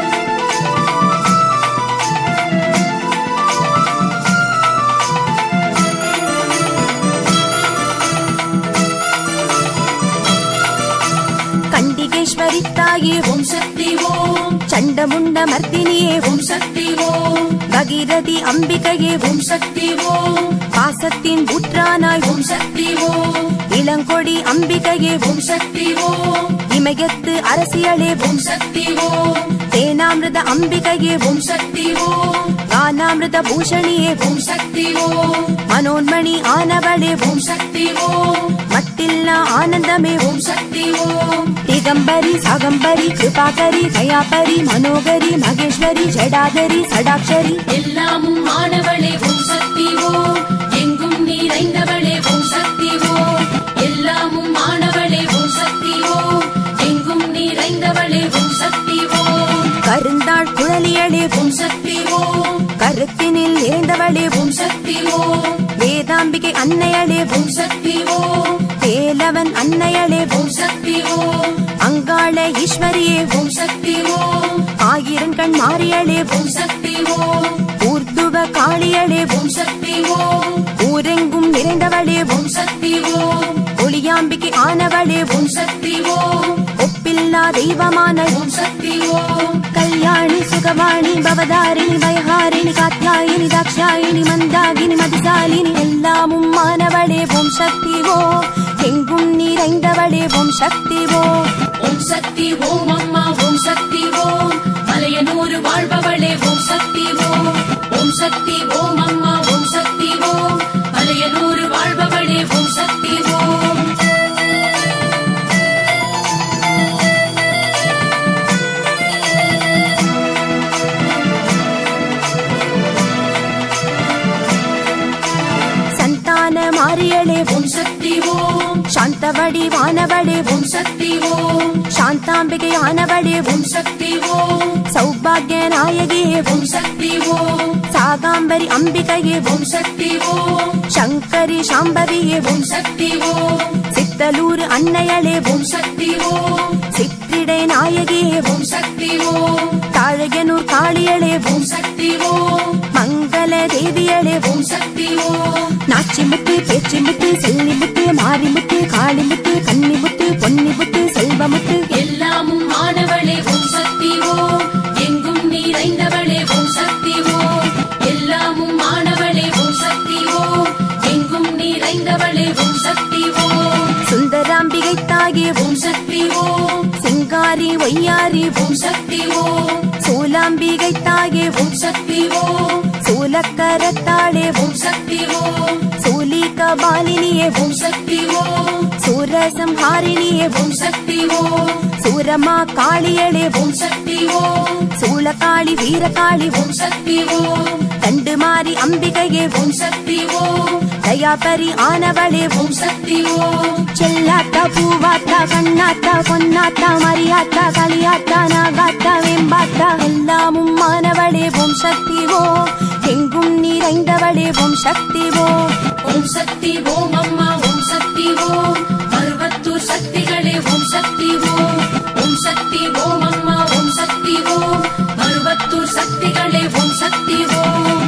கண்டிகேஸ்வரி தாயே ஓம் ஓம் சக்தி ஓம் சண்டமுண்ட மர்த்தினியே ஓம் ஓம் சக்தி ஓம் பகீரதி அம்பிகையே ஓம் ஓம் சக்தி ஓம் பாசத்தின் ஊற்றானாய் ஓம் ஓம் சக்தி ஓம் இளங்கொடி அம்பிகையே ஓம் ஓம் சக்தி ஓம் இமயத்து அரசியலே ஓம் ஓம் சக்தி ஓம் தேனாமிருத அம்பிகையே ஓம் ஓம் சக்தி ஓம் கானாமிருத பூஷணியே ஓம் ஓம் சக்தி ஓம் மனோன்மணி ஆனவளே ஓம் ஓம் சக்தி ஓம் மட்டில்லா ஆனந்தமே ஓம் ஓம் சக்தி ஓம் திகம்பரி சாகம்பரி கிருபாகரி தயாபரி மனோகரி மகேஸ்வரி ஜடாதரி சடாக்ஷரி எல்லாமும் ஆனவளே ஓம் சக்தி ஓம் எங்கும் நிறைந்தவளே ஓம் சக்தி ஓம் எல்லாமும் ஆனவளே ஓம் சக்தி ஓம் எங்கும் நிறைந்தவளே ஓம் சக்தி ஓம் கருந்தாள் குழலியளே ஓம் சக்தி ஓம் கருத்தினில் நிறைந்தவளே ஓம் சக்தி ஓம் வேதாம்பிகை அன்னையளே ஓம் சக்தி ஓம் வேலவன் அன்னையளே ஓம் சக்தி ஓம் அங்காள ஈஸ்வரியே ஓம் சக்தி ஓம் ஆயிரம் கண் மாறியளே ஓம் சக்தி ஓம் ஊர்துவ காளியளே ஓம் சக்தி ஓம் ஊரெங்கும் நிறைந்தவளே ஓம் சக்தி ஓம் ஒளியாம்பிகை ஆனவளே ஓம் சக்தி ஓம் ஒப்பில்லா தெய்வமான ஓம் சக்தி ஓம் கல்யாணி சுகவாணி பவதாரிணி பயஹாரிணி காத்யாயினி தாக்ஷாயினி மந்தாகினி மதிசாலினி எல்லாமும் மானவளே ஓம் சக்தி ஓ எங்கும் நிறைந்தவளே ஓம் சக்தி ஓ ஓம் சக்தி ஓம் அம்மா ஓம் சக்தி ஓம் மலையனூர் வாழ்பவளே ஓம் சக்தி ஓம் ஓம் சக்தி ஓம் அம்மா ஓம் சக்தி ஓம் மலையனூர் வாழ்பவளே ஓம் சக்தி ஓம் சந்தான மாரியளே ஓம் ஓம் சக்தி ஓம் சாந்தவடி வானவளே ஓம் ஓம் சக்தி ஓம் சாந்தாம்பிகை ஆனவளே ஓம் ஓம் சக்தி ஓம் சௌபாகிய நாயகியே ஓம் ஓம் சக்தி ஓம் சாகாம்பரி அம்பிகையே ஓம் ஓம் சக்தி ஓம் சங்கரி சாம்பவியே ஓம் ஓம் சக்தி ஓம் சித்தலூர் அன்னையளே ஓம் ஓம் சக்தி ஓம் சிற்றிடை நாயகியே ஓம் ஓம் சக்தி ஓம் தாழகனூர் காளியளே ஓம் ஓம் சக்தி ஓம் மங்கள தேவியளே ஓம் ஓம் சக்தி ஓம் நாச்சிமுத்து பேச்சிமுத்து செல்லிமுத்து மாரிமுத்து காளிமுத்து கன்னிமுத்து பொன்னிமுத்து செல்வமுத்து எல்லாமும் ஆனவளே ஓம் சக்தி ஓம் எங்கும் நிறைந்தவளே ஓம் சக்தி ஓம் எல்லாமும் ஆனவளே ஓம் சக்தி ஓம் எங்கும் நிறைந்தவளே ஓம் சக்தி ஓம் சுந்தராம்பிகை தாயே ஓம் ஓம் சக்தி ஓம் சிங்காரி ஒய்யாரி ஓம் ஓம் சக்தி ஓம் சூலாம்பிகை தாயே ஓம் ஓம் சக்தி ஓம் சூலக்கரத்தாளே ஓம் ஓம் சக்தி ஓம் சூலிக பாலினியே ஓம் ஓம் சக்தி ஓம் சூரசம்ஹாரிணியே ஓம் ஓம் சக்தி ஓம் சூரமா காளியளே ஓம் ஓம் சக்தி ஓம் சூலகாளி வீரகாளி ஓம் ஓம் சக்தி ஓம் தண்டு மாறி அம்பிகையே ஓம் ஓம் சக்தி ஓம் தயாபரி ஆனவளே ஓம் ஓம் சக்தி ஓம் செல்லாத்தா பூவாத்தா கண்ணாத்தா பொன்னாத்தா மரியாத்தா களியாத்தா நாகாத்தா வெம்பாத்தா எல்லாமும் மானவளே ஓம் சக்தி ஓ எங்கும் நிறைந்தவளே ஓம் சக்தி ஓ ஓம் சக்தி ஓம் அம்மா ஓம் சக்தி ஓம் மருவத்தூர் சக்திகளே ஓம் சக்தி ஓம் ஓம் சக்தி ஓம் அம்மா ஓம் சக்தி ஓம் மருவத்தூர் சக்திகளே ஓம் சக்தி ஓம்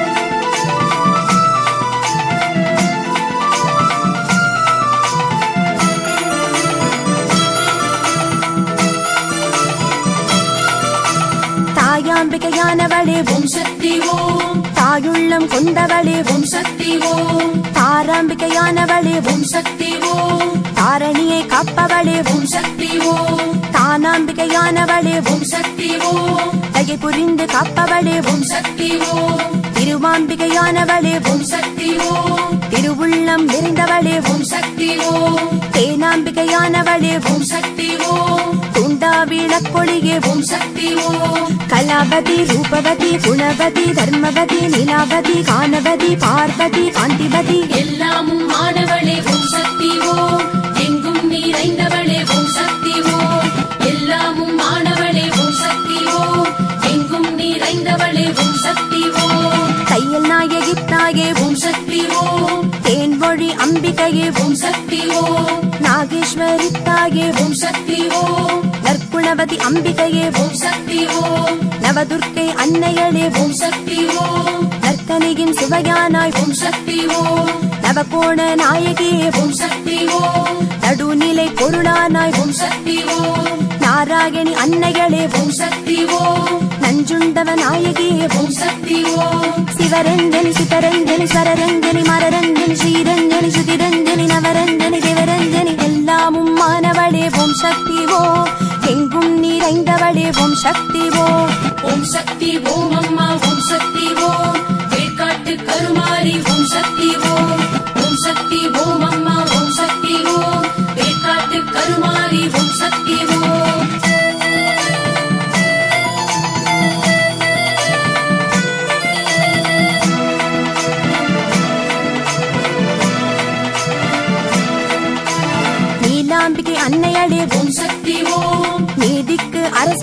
தாயாம்பிகையானவளே ஓம் ஓம் சக்தி ஓம் தாயுள்ளம் கொண்டவளே ஓம் ஓம் சக்தி ஓம் தாராம்பிகையானவளே ஓம் ஓம் சக்தி ஓம் தாரணியை காப்பவளே ஓம் ஓம் சக்தி ஓம் தானாம்பிகையானவளே ஓம் ஓம் சக்தி ஓம் தகை புரிந்து காப்பவளே ஓம் ஓம் சக்தி ஓம் திருமாம்பிகையானவளே ஓம் ஓம் சக்தி ஓம் திருவுள்ளம் நிறைந்தவளே ஓம் ஓம் சக்தி ஓம் தேனாம்பிகையானவளே ஓம் ஓம் சக்தி ஓம் துண்டா விளக்கொழியே ஓம் ஓம் சக்தி ஓம் கலாபதி ரூபவதி குணவதி தர்மவதி நிலாவதி கானவதி பார்வதி காந்திபதி எல்லாமும் ஆனவளே ஓம் சக்தி ஓம் எங்கும் நிறைந்தவளே ஓம் சக்தி ஓம் எல்லாமும் ஆனவளே ஓம் சக்தி ஓம் எங்கும் நிறைந்தவளே ஓம் சக்தி ஓம் தையல் நாயகி தாயே ஓம் ஓம் சக்தி ஓம் தேன்மொழி அம்பிகையே ஓம் ஓம் சக்தி ஓம் நாகேஸ்வரி தாயே ஓம் ஓம் சக்தி ஓம் நற்குணவதி அம்பிகையே ஓம் ஓம் சக்தி ஓம் நவதுர்க்கை அன்னையளே ஓம் ஓம் சக்தி ஓம் நர்த்தனியின் சுவையானாய் ஓம் ஓம் சக்தி ஓம் நவகோண நாயகியே ஓம் ஓம் சக்தி ஓம் நடுநிலை பொருளானாய் ஓம் ஓம் சக்தி ஓம் நாராயணி அன்னைகளே ஓம் ஓம் சக்தி ஓம் நஞ்சுண்டவ நாயகியே ஓம் ஓம் சக்தி ஓம் சிவரஞ்சனி சிதரஞ்சனி ஸ்வரரஞ்சனி மரரஞ்சனி ஸ்ரீரஞ்சனி ஸ்ருதிரஞ்சனி நவரஞ்சனி தேவரஞ்சனி எல்லாமும் மானவளே ஓம் சக்தி ஓ எங்கும் நிறைந்தவளே ஓம் சக்தி ஓ ஓம் சக்தி ஓம் அம்மா ஓம் சக்தி ஓம் வேட்காட்டு கருமாரி ஓம் சக்தி ஓம் ஓம் சக்தி ஓம் அம்மா ஓம் சக்தி ஓம் வேட்காட்டு கருமாரி ஓம் சக்தி ஓம்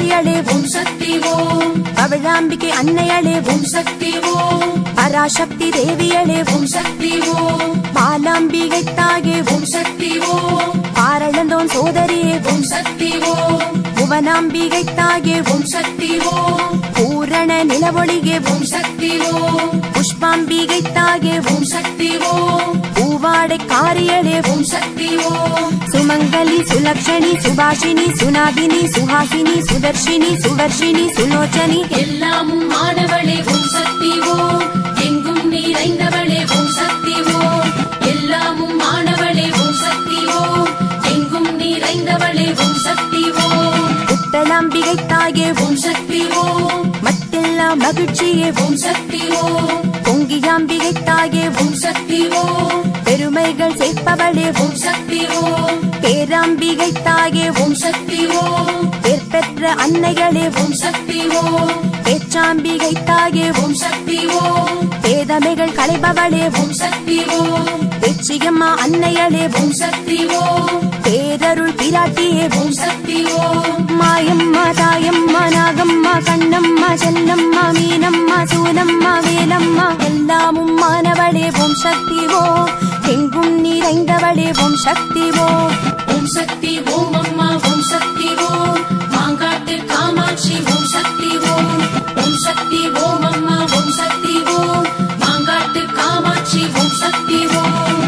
தேவியளே ஓம் சக்தி ஓம் பவழாம்பிகை அன்னையளே ஓம் சக்தி ஓம் பராசக்தி தேவியளே ஓம் சக்தி ஓம் பாலாம்பிகை தாயே ஓம் சக்தி ஓம் பாரளந்தோன் சோதரியே ஓம் சக்தி ஓம் புவனாம்பிகை தாயே ஓம் சக்தி ஓம் பூரண நிலவொளியே ஓம் சக்தி ஓம் புஷ்பாம்பிகை தாயே ஓம் சக்தி ஓம் பூவாடை காரியளே ஓம் சக்தி ஓம் சுமங்கலி சுலக்ஷணி சுபாஷினி சுனாதினி சுஹாசினி சுதர்ஷினி சுவர்ஷினி சுலோச்சனி எல்லாமும் மாணவளே ஓம் சக்தி ஓம் எங்கும் நிறைந்தவளே ஓம் சக்தி ஓம் எல்லாமும் மாணவளே ஓம் சக்தி ஓம் எங்கும் நிறைந்தவளே ஓம் சக்தி ஓம் புத்தளாம்பிகை தாயே ஓம் சக்தி ஓம் மத்தெல்லா மகிழ்ச்சியே ஓம் சக்தி ஓம் பொங்கியாம்பிகை தாயே ஓம் சக்தி ஓம் பெருமைகள் சேர்ப்பவளே ஓம் சக்தி ஓம் பேராம்பிகை தாயே ஓம் சக்தி ஓம் பேர் பெற்ற அன்னைகளே ஓம் சக்தி ஓம் பேச்சாம்பிகை தாயே ஓம் சக்தி ஓம் பேதமைகள் களைபவளே ஓம் சக்தி ஓம் பேச்சியம்மா அன்னையளே ஓம் சக்தி ஓம் பேரருள் பிராட்டியே ஓம் சக்தி ஓம் மாயம்மா தாயம்மா நாகம்மா கண்ணம்மா செல்லம்மா மீனம்மா சூலம்மா வேலம்மா எல்லாமும் மானவளே ஓம் சக்தி ஓ எங்கும் நிறைந்தவளே ஓம் சக்தி ஓ ஓம் சக்தி ஓம் அம்மா ஓம் சக்தி ஓம் மாங்காட்டு காமாட்சி ஓம் சக்தி ஓம் ஓம் சக்தி ஓம் அம்மா ஓம் சக்தி ஓம் மாங்காட்டு காமாட்சி ஓம் சக்தி ஓம்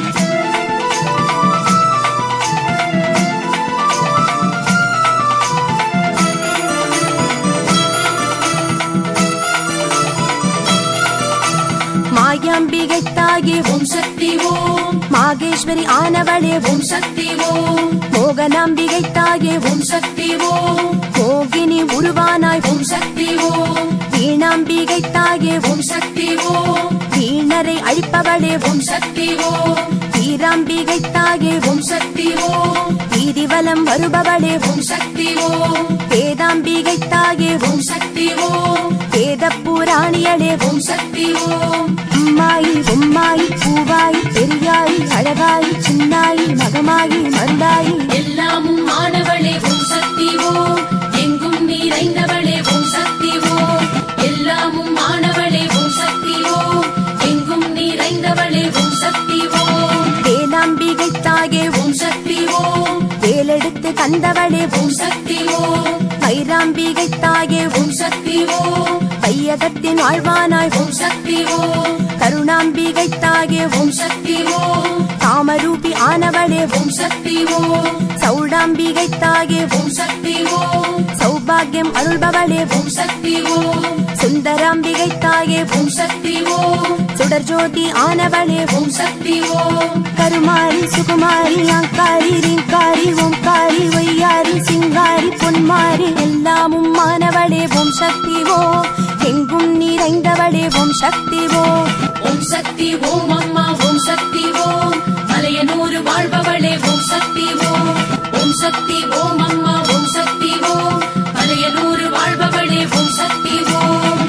மாயாம்பிகை தாயே ஓம் சக்தி ஓம் மாகேஸ்வரி ஆனவளே ஓம் சக்தி ஓம் மோகனாம்பிகை தாயே ஓம் சக்தி ஓம் மோகினி உருவானாய் ஓம் சக்தி ஓம் வீணாம்பிகை தாயே ஓம் சக்தி ஓம் வீணரை அழிப்பவளே ஓம் சக்தி ஓம் வீராம்பிகை தாயே ஓம் சக்தி ஓம் வீதிவலம் வருபவளே ஓம் சக்தி ஓம் வேதாம்பிகை தாயே ஓம் சக்தி ஓம் வேத புராணியளே ஓம் சக்தி ஓம் அம்மாயி பொம்மாயி பூவாயி பெரியாயி அழகாயி சின்னாயி மகமாயி மருந்தாயி எல்லாமும் மாணவளே ஓம் சக்தி ஓம் எங்கும் நிறைந்தவளே ஓம் சக்தி ஓம் எல்லாமும் மாணவளே ஓம் சக்தி ஓம் எங்கும் நிறைந்தவளே ஓம் சக்தி ஓம் வேலாம்பிகை தாயே ஓம் சக்தி ஓம் வேலெடுத்து தந்தவளே ஓம் சக்தி ஓம் வைராம்பிகை தாயே ஓம் சக்தி ஓம் வையகத்தின் ஆழ்வானாய் ஓம் சக்தி ஓம் கருணாம்பிகை தாயே ஓம் சக்தி ஓம் காமரூபி ஆனவளே ஓம் சக்தி ஓம் சௌடாம்பிகை தாயே ஓம் சக்தி ஓம் சௌபாகியம் அருள்பவளே ஓம் சக்தி ஓம் சுந்தராம்பிகை தாயே ஓம் சக்தி ஓம் சுடர்ஜோதி ஆனவளே ஓம் சக்தி ஓம் கருமாரி சுகுமாரி அங்காரி ரிங்காரி ஓம்காரி ஒய்யாரி சிங்காரி பொன்மாரி எல்லாமும் மானவளே ஓம் சக்தி ஓ எங்கும் நிறைந்தவளே ஓம் சக்தி ஓ ஓம் சக்தி ஓம் அம்மா ஓம் சக்தி ஓம் மலையனூர் வாழ்பவளே ஓம் சக்தி ஓம் ஓம் சக்தி ஓம் அம்மா ஓம் சக்தி ஓம் மலையனூர் வாழ்பவளே ஓம் சக்தி ஓம்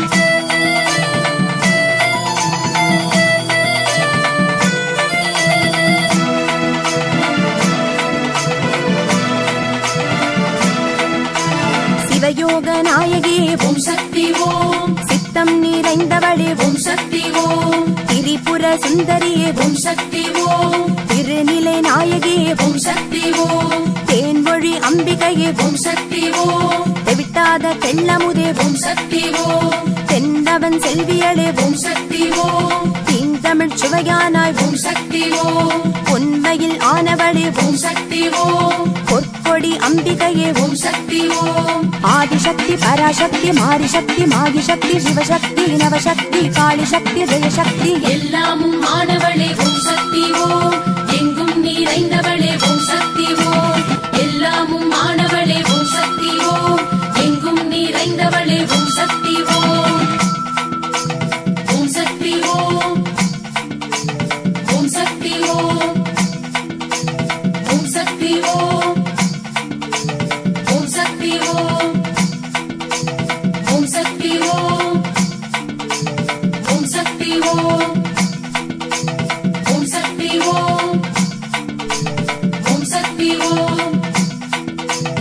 சிவயோக நாயகியே ஓம் ஓம் சக்தி ஓம் சித்தம் நிறைந்தவளே ஓம் ஓம் சக்தி ஓம் திரிபுர சுந்தரியே ஓம் ஓம் சக்தி ஓம் திருநிலை நாயகியே ஓம் ஓம் சக்தி ஓம் தேன்மொழி அம்பிகையே ஓம் ஓம் சக்தி ஓம் தெவிட்டாத தெள்ளமுதே ஓம் ஓம் சக்தி ஓம் தென்னவன் செல்வியளே ஓம் ஓம் சக்தி ஓம் தீந்தமிழ் சுவையானாய் ஓம் ஓம் சக்தி ஓம் பொன்மையில் ஆனவளே ஓம் ஓம் சக்தி ஓம் பொற்கொடி அம்பிகையே ஓம் ஓம் சக்தி ஓம் ஆதிசக்தி பராசக்தி மாரிசக்தி மாகிசக்தி சிவசக்தி நவசக்தி காளிசக்தி ஜெயசக்தி எல்லாமும் மாணவளே ஓம் சக்தி ஓம் எங்கும் நிறைந்தவளே ஓம் சக்தி ஓம் எல்லாமும் மாணவளே ஓம் சக்தி ஓம் எங்கும் நிறைந்தவளே ஓம் சக்தி ஓம் ஓம் சக்தி ஓம் ஓம் சக்தி ஓம் ஓம் சக்தி ஓம் ஓம் சக்தி ஓம் ஓம் சக்தி ஓம் ஓம் சக்தி ஓம் ஓம் சக்தி ஓம் ஓம் சக்தி ஓம்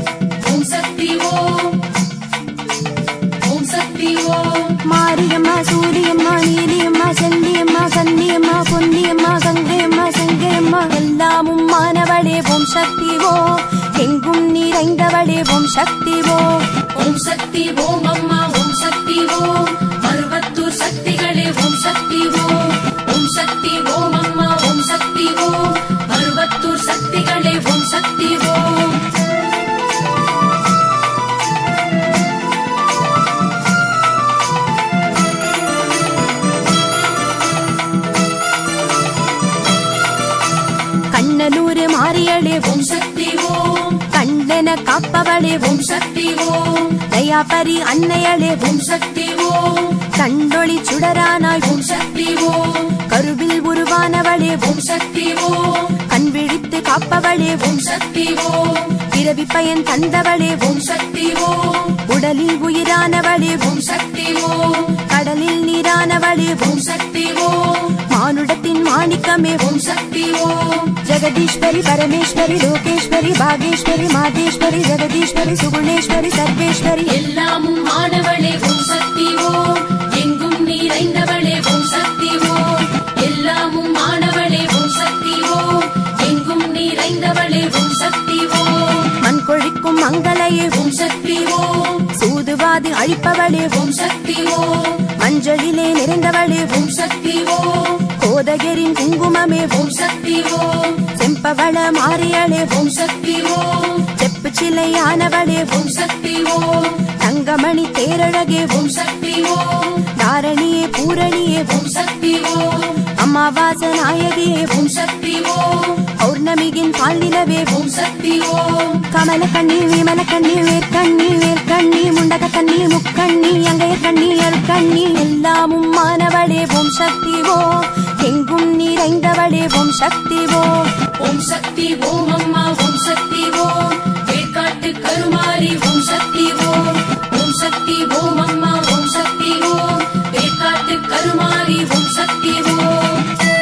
மாரியம்மா சூரியம்மா நீலியம்மா செல்லியம்மா கன்னியம்மா பொன்னியம்மா கங்கையம்மா செங்கையம்மா எல்லாமும் மானவளே ஓம் சக்தி ஓ எங்கும் நிறைந்தவளே ஓம் சக்தி ஓ ஓம் சக்தி ஓம் அம்மா ஓம் சக்தி ஓம் மருவத்தூர் சக்திகளே ஓம் சக்தி ஓம் ஓம் சக்தி ஓம் அம்மா ஓம் சக்தி ஓம் மருவத்தூர் சக்திகளே ஓம் சக்தி ஓம் கண்ணனூர் மாரியளே ஓம் ஓம் சக்தி ஓம் கண்டன காப்பவளே ஓம் ஓம் சக்தி ஓம் தயாபரி அன்னையளே ஓம் ஓம் சக்தி ஓம் கண்டொளி சுடரானாய் ஓம் ஓம் சக்தி ஓம் கருவில் உருவானவளே ஓம் ஓம் சக்தி ஓம் கண் விழித்து காப்பவளே ஓம் ஓம் சக்தி ஓம் பிறவி பயன் தந்தவளே ஓம் ஓம் சக்தி ஓம் உடலில் உயிரானவளே ஓம் ஓம் சக்தி ஓம் கடலில் நீரானவளே ஓம் ஓம் சக்தி ஓம் மானுடத்தின் மாணிக்கமே ஓம் ஓம் சக்தி ஓம் ஜெகதீஸ்வரி பரமேஸ்வரி லோகேஸ்வரி பாகேஸ்வரி மாதேஸ்வரி ஜெகதீஸ்வரி சுகுணேஸ்வரி சர்வேஸ்வரி எல்லாமும் மாணவளே ஓம் சக்தி ஓம் எங்கும் நிறைந்தவளே ஓம் சக்தி ஓம் எல்லாமும் மாணவளே ஓம் சக்தி ஓம் எங்கும் நிறைந்தவளே ஓம் சக்தி ஓம் மண் கொழிக்கும் மங்களையே ஓம் ஓம் சக்தி ஓம் சூதுவாதி அழிப்பவளே ஓம் ஓம் சக்தி ஓம் மஞ்சளிலே நிறைந்தவளே ஓம் ஓம் சக்தி ஓம் கோதகரின் குங்குமமே ஓம் ஓம் சக்தி ஓம் செம்பவள மாறியளே ஓம் ஓம் சக்தி ஓம் செப்பு சிலையானவளே ஓம் ஓம் சக்தி ஓம் தங்கமணி தேரழகே ஓம் ஓம் சக்தி ஓம் தாரணியே பூரணியே ஓம் ஓம் சக்தி ஓம் அமாவாச நாயகியே ஓம் ஓம் சக்தி ஓம் பௌர்ணமியின் பால் நிலவே ஓம் ஓம் சக்தி ஓம் கமல கண்ணி விமல கண்ணி வேர்க்கண்ணி வேர்க்கண்ணி முண்டக கண்ணி முக்கண்ணி அங்கைய கண்ணி அருக்கண்ணி எல்லாமும் மானவளே ஓம் சக்தி ஓ எங்கும் நிறைந்தவளே ஓம் சக்தி ஓ ஓம் சக்தி ஓம் அம்மா ஓம் சக்தி ஓம் வேர்க்காட்டு கருமாரி ஓம் சக்தி ஓம் ஓம் சக்தி ஓம் அம்மா ஓம் சக்தி ஓம் வேர்க்காட்டு கருமாரி ஓம் சக்தி ஓம்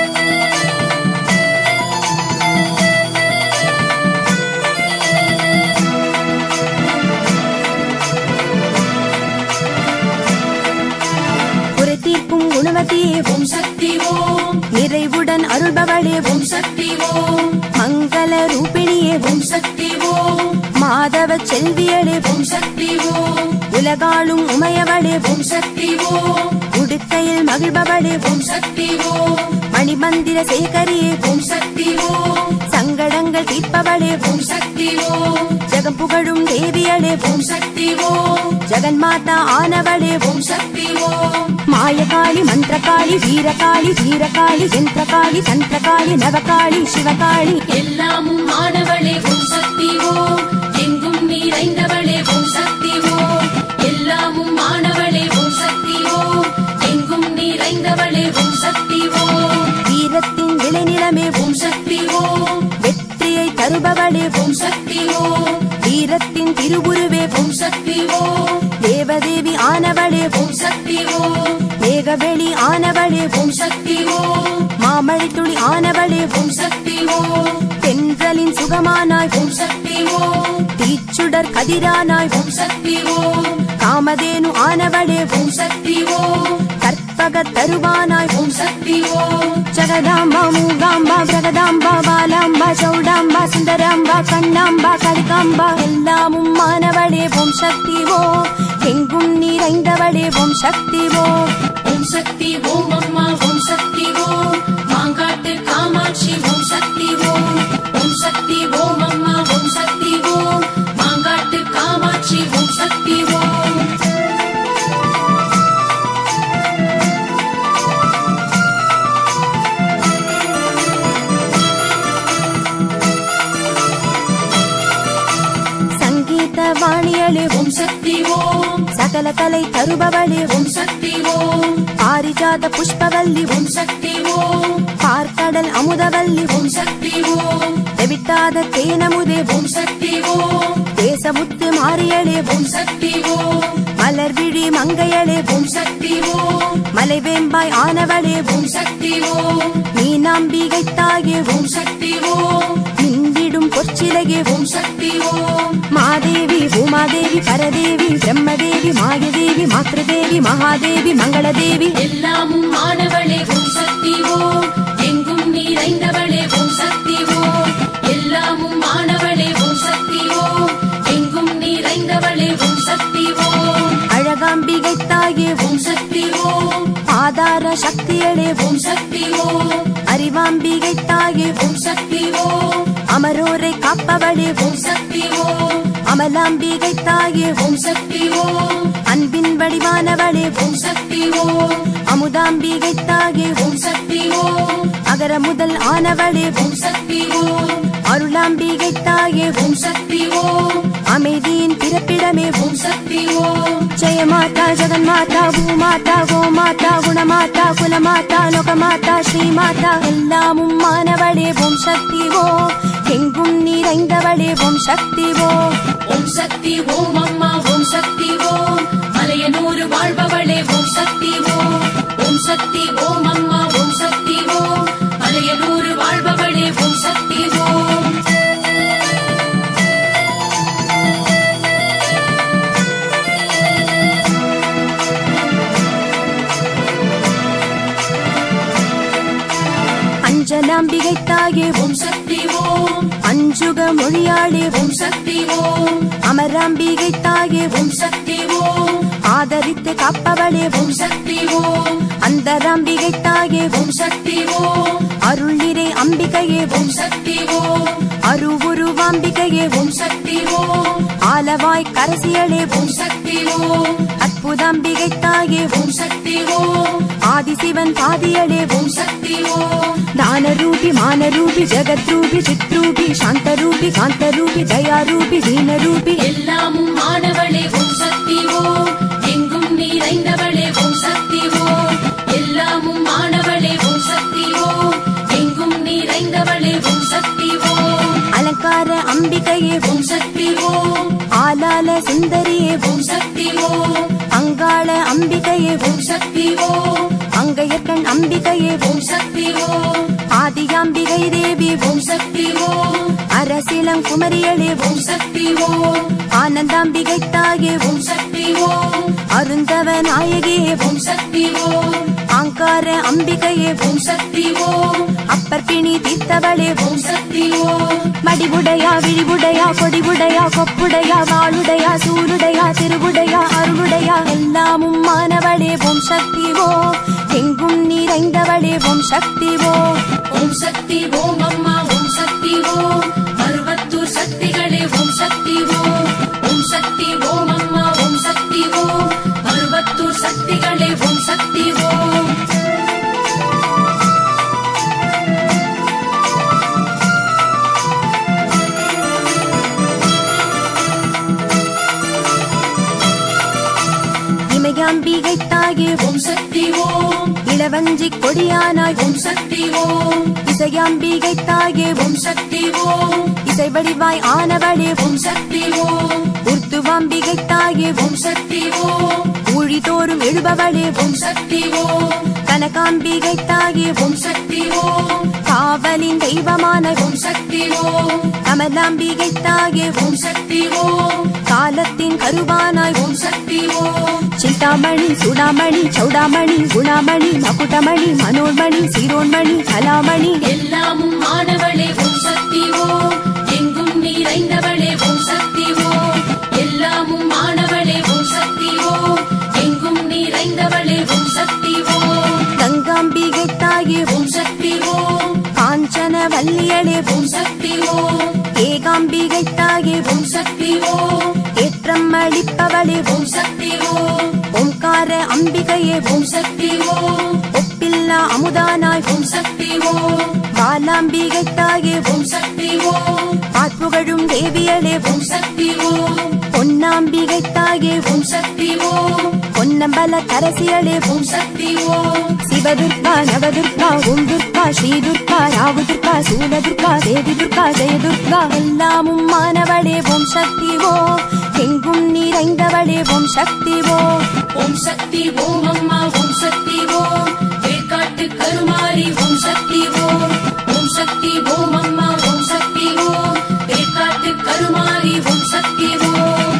குறை தீர்க்கும் குணவதியே ஓம் ஓம் சக்தி ஓம் நிறைவுடன் அருள்பவளே ஓம் ஓம் சக்தி ஓம் மங்கள ரூபிணியே ஓம் ஓம் சக்தி ஓம் மாதவ செல்வியளே ஓம் ஓம் சக்தி ஓம் உலகாளும் உமையவளே ஓம் ஓம் சக்தி ஓம் உடுக்கையில் மகிழ்பவளே ஓம் ஓம் சக்தி ஓம் மணிமந்திர சேகரியே ஓம் ஓம் சக்தி ஓம் சங்கடங்கள் தீர்ப்பவளே ஓம் ஓம் சக்தி ஓம் ஜெகம் புகழும் தேவியளே ஓம் ஓம் சக்தி ஓம் ஜெகன்மாதா ஆனவளே ஓம் ஓம் சக்தி ஓம் மாயகாளி மந்திரகாளி வீரகாளி வீரகாளி யந்திரகாளி தந்திரகாளி நவகாளி சிவகாளி எல்லாமும் மாணவளே ஓம் சக்தி ஓம் எங்கும் நிறைந்தவளே ஓம் சக்தி ஓம் எல்லாமும் மாணவளே ஓம் சக்தி ஓம் எங்கும் நிறைந்தவளே ஓம் சக்தி ஓம் வீரத்தின் விளைநிலமே ஓம் ஓம் சக்தி ஓம் வெற்றியை தருபவளே ஓம் ஓம் சக்தி ஓம் வீரத்தின் திருவுருவே ஓம் ஓம் சக்தி ஓம் தேவதேவி ஆனவளே ஓம் ஓம் சக்தி ஓம் மேகவெளி ஆனவளே ஓம் ஓம் சக்தி ஓம் மாமழை துளி ஆனவளே ஓம் ஓம் சக்தி ஓம் தென்றலின் சுகமானாய் ஓம் ஓம் சக்தி ஓம் தீச்சுடர் கதிரானாய் ஓம் ஓம் சக்தி ஓம் காமதேனு ஆனவளே ஓம் ஓம் சக்தி ஓம் கற்பக தருவானாய் ஓம் ஓம் சக்தி ஓம் ஜகதாம்பா மூகாம்பா பிரகதாம்பா பாலாம்பா சௌடாம்பா சுந்தராம்பா கண்ணாம்பா கலிகாம்பா எல்லாமும் மானவளே ஓம் சக்தி ஓ எங்கும் நிறைந்தவளே ஓம் சக்தி ஓ ஓம் சக்தி ஓம் அம்மா ஓம் சக்தி ஓம் மாங்காட்டு காமாட்சி ஓம் சக்தி ஓம் ஓம் சக்தி ஓம் அம்மா ஓம் சக்தி ஓம் மாங்காட்டு காமாட்சி ஓம் சக்தி ஓம் சங்கீத வாணியளே ஓம் ஓம் சக்தி ஓம் சகல கலை தருபவளே ஓம் ஓம் சக்தி ஓம் பாரிஜாத புஷ்பவல்லி ஓம் ஓம் சக்தி ஓம் பார்க்கடல் அமுதவல்லி ஓம் ஓம் சக்தி ஓம் தெவிட்டாத தேனமுதே ஓம் ஓம் சக்தி ஓம் தேசமுத்து மாரியளே ஓம் ஓம் சக்தி ஓம் மலர் விழி மங்கையளே ஓம் ஓம் சக்தி ஓம் மலைவேம்பாய் ஆனவளே ஓம் ஓம் சக்தி ஓம் மீனாம்பிகை தாயே ஓம் ஓம் சக்தி ஓம் நின்றிடும் பொற்ச பச்சிலையே ஓம் சக்தி ஓம் மாதேவி உமாதேவி பரதேவி பிரம்மதேவி மாயதேவி மாத்ருதேவி மகாதேவி மங்களதேவி எல்லாமும் மாணவளே ஓம் சக்தி ஓம் எங்கும் நிறைந்தவளே ஓம் சக்தி ஓம் எல்லாமும் மாணவளே ஓம் சக்தி ஓம் எங்கும் நிறைந்தவளே ஓம் சக்தி ஓம் அழகாம்பிகை தாயே ஓம் சக்தி ஓம் ஆதார சக்தியளே ஓம் சக்தி ஓம் அறிவாம்பிகை தாயே ஓம் சக்தி ஓம் அமரோரை காப்பவளே ஓம் சக்தி ஓம் அமலாம்பிகை தாயே ஓம் சக்தி ஓம் அன்பின் வடிவானவளே ஓம் சக்தி ஓம் அமுதாம்பிகை தாயே ஓம் சக்தி ஓம் அகர முதல் ஆனவளே ஓம் சக்தி ஓம் அருளாம்பிகை தாயே ஓம் சக்தி ஓம் அமைதியின் பிறப்பிடமே ஓம் சக்தி ஓம் ஜெயமாதா ஜெகன்மாதா பூமாதா கோமாதா குணமாதா குலமாதா லோகமாதா ஸ்ரீமாதா எல்லாமும் மானவளே ஓம் சக்தி ஓ எங்கும் நிறைந்தவளே ஓம் சக்தி ஓ ஓம் சக்தி ஓம் அம்மா ஓம் சக்தி ஓம் மலையனூர் வாழ்பவளே ஓம் சக்தி ஓம் ஓம் சக்தி ஓம் அம்மா ஓம் சக்தி ஓம் மலையனூர் வாழ்பவளே ஓம் சக்தி ஓம் அஞ்சலாம்பிகை தாயே ஓம் சக்தி ஓம் அஞ்சுக மொழியாளே ஓம் சக்தி ஓம் அமராம்பிகை தாயே ஓம் சக்தி ஓம் ஆதரித்து காப்பவளே ஓம் சக்தி ஓம் அந்தராம்பிகை தாயே ஓம் சக்தி ஓம் அருள்நிறை அம்பிகையே ஓம் சக்தி ஓம் அருவுருவாம்பிகையே ஓம் சக்தி ஓம் ஆலவாய் கரசியளே ஓம் சக்தி ஓம் அற்புதாம்பிகை தாயே ஓம் சக்தி ஓம் ஆதிசிவன் பாதியளே ஓம் சக்தி ஓம் దానరూపి మానరూపి జగద్రూపి చిత్రూపి శాంతరూపి కాంతరూపి దయారూపి దీనరూపి எல்லாமும் மாணவளே ஓம் சக்தி ஓம் எங்கும் நிறைந்தவளே ஓம் சக்தி ஓம் எல்லாமும் மாணவளே ஓம் சக்தி ஓம் எங்கும் நிறைந்தவளே ஓம் சக்தி ஓம் அலங்கார அம்பிகையே ஓம் சக்தி ஓம் ஆலால சுந்தரியே ஓம் சக்தி ஓம் அங்காள அம்பிகையே ஓம் சக்தி ஓம் அங்கையர்கண் அம்பிகையே ஓம் சக்தி ஓம் ஆதியாம்பிகை தேவி ஓம் சக்தி ஓம் அரசிலங்குமரியளே ஓம் சக்தி ஓம் ஆனந்தாம்பிகை தாயே ஓம் சக்தி ஓம் அருந்தவ நாயகியே ஓம் சக்தி ஓம் ஆங்கார அம்பிகையே ஓம் சக்தி ஓம் அப்பற்பிணி தீர்த்தவளே ஓம் சக்தி ஓம் மடிவுடையா விழிவுடையா கொடிவுடையா கொப்புடையா வாளுடையா சூளுடையா திருவுடையா அருளுடையா எல்லாமும் மானவளே ஓம் சக்தி ஓ எங்கும் நிறைந்தவளே ஓம் சக்தி ஓ ஓம் சக்தி ஓம் அம்மா ஓம் சக்தி ஓம் மருவத்தூர் சக்திகளே ஓம் சக்தி ஓம் ஓம் சக்தி ஓம் அம்மா ஓம் சக்தி ஓம் மருவத்தூர் சக்திகளே ஓம் சக்தி ஓம் இமயாம்பிகை தாயே ஓம் சக்தி ஓம் இளவஞ்சி கொடியானாய் ஓம் சக்தி ஓம் இசையாம்பிகை தாயே ஓம் சக்தி ஓம் இசை வடிவாய் ஆனவளே ஓம் சக்தி ஓம் உர்துவாம்பிகை தாயே ஓம் சக்தி ஓம் ஊழிதோறும் எழுபவளே ஓம் சக்தி ஓம் கனகாம்பிகை தாயே ஓம் சக்தி ஓம் காவலின் தெய்வமான ஓம் சக்தி ஓம் கமலாம்பிகை தாயே ஓம் சக்தி ஓம் காலத்தின் கருவானாய் ஓம் சக்தி ஓம் சிந்தாமணி சுடாமணி சௌடாமணி குணாமணி மகுடமணி மனோன்மணி சீரோன்மணி கலாமணி எல்லாமும் மாணவளே ஓம் சக்தி ஓம் எங்கும் நிறைந்தவளே ஓம் சக்தி ஓம் எல்லாமும் மாணவளே ஓம் சக்தி ஓம் எங்கும் நிறைந்தவளே ஓம் சக்தி ஓம் கங்காம்பிகை தாயே ஓம் சக்தி ஓம் காஞ்சன வல்லியளே ஓம் சக்தி ஓம் ஏகாம்பிகை தாயே ஓம் சக்தி ஓம் ஏற்றம் அளிப்பவளே ஓம் சக்தி ஓம் ஓம்கார அம்பிகையே ஓம் சக்தி ஓம் ஒப்பில்லா அமுதானாய் ஓம் சக்தி ஓம் பாலாம்பிகை தாயே ஓம் சக்தி ஓம் ஆத்புகழும் தேவியளே ஓம் சக்தி ஓம் பொன்னாம்பிகை தாயே ஓம் சக்தி ஓம் பொன்னம்பல கரசியளே ஓம் சக்தி ஓம் சிவதுர்கா நவதுர்கா ஓம் துர்கா ஸ்ரீ துர்கா ராகு துர்கா சூல துர்கா தேவி துர்கா ஜெய துர்கா எல்லாமும் மானவளே ஓம் சக்தி ஓ எங்கும் நிறைந்தவளே ஓம் சக்தி ஓ ஓம் சக்தி ஓம் அம்மா ஓம் சக்தி ஓம் வேர்க்காட்டு கருமாரி ஓம் சக்தி ஓம் ஓம் சக்தி ஓம் அம்மா ஓம் சக்தி ஓம் வேர்க்காட்டு சக்தி ஓம்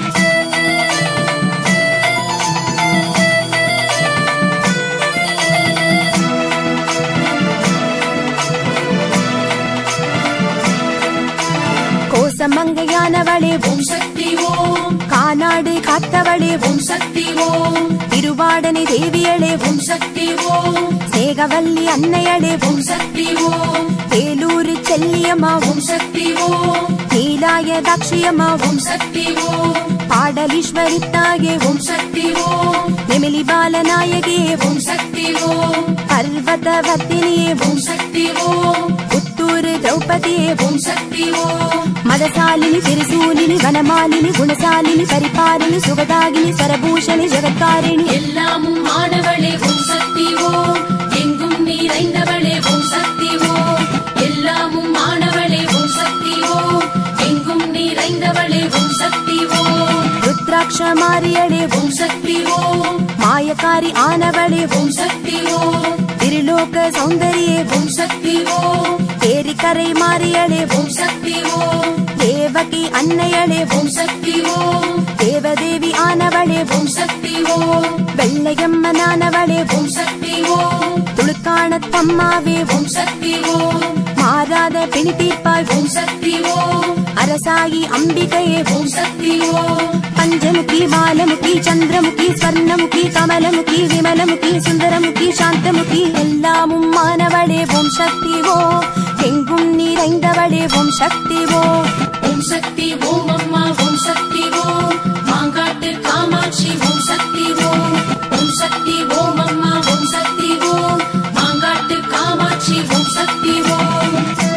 கோசமங்கையானவளே ஓம் சக்தி ஓம் காநாடு காத்தவளே ஓம் சக்தி ஓம் திருவாடனை தேவியளே ஓம் சக்தி ஓம் ஸ்நேகவல்லி அன்னையளே ஓம் சக்தி ஓம் வேலூர் செல்லியம்மா ஓம் சக்தி ஓம் நீலாய தாட்சியம்மா ஓம் சக்தி ஓம் பாடலீஸ்வரி தாயே ஓம் சக்தி ஓம் நெமிலி பாலநாயகியே ஓம் சக்தி ஓம் பர்வதவர்த்தினியே ஓம் சக்தி ஓம் புத்தூர் திரௌபதியே ஓம் சக்தி ஓம் மதசாலினி திருசூலினி வனமாலினி குணசாலினி பரிபாலினி சுகதாகினி சரபூஷணி ஜெகத்காரிணி எல்லாமும் மாணவளே ஓம் சக்தி ஓம் எங்கும் நிறைந்தவளே ஓம் சக்தி ஓம் எல்லாமும் மாணவளே ஓம் சக்தி ஓம் எங்கும் நிறைந்தவளே ஓம் சக்தி ஓம் ருத்ராட்ச மாரியளே ஓம் சக்தி ஓம் மாயக்காரி ஆனவளே ஓம் சக்தி ஓம் திருலோக சௌந்தரியே ஓம் சக்தி ஓம் ஏரிக்கரை மாரியளே ஓம் சக்தி ஓம் தேவகி அன்னையளே ஓம் சக்தி ஓம் தேவதேவி ஆனவளே ஓம் சக்தி ஓம் வெள்ளையம்மனானவளே ஓம் சக்தி ஓம் துளுக்காணத்தம்மாவே ஓம் சக்தி ஓம் மாறாத பிணி தீர்ப்பாய் ஓம் சக்தி ஓம் அரசாயி அம்பிகையே ஓம் சக்தி ஓம் பஞ்சமுகி பாலமுகி சந்திரமுகி ஸ்வர்ணமுகி கமலமுகி விமலமுகி சுந்தரமுகி சாந்தமுகி எல்லாமும் மானவளே ஓம் சக்தி ஓ எங்கும் நிறைந்தவளே ஓம் சக்தி ஓ ஓம் சக்தி ஓம் அம்மா ஓம் சக்தி ஓம் மாங்காட்டு காமாட்சி ஓம் சக்தி ஓம் ஓம் சக்தி ஓம் அம்மா ஓம் சக்தி ஓம் மாங்காட்டு காமாட்சி ஓம் சக்தி ஓம்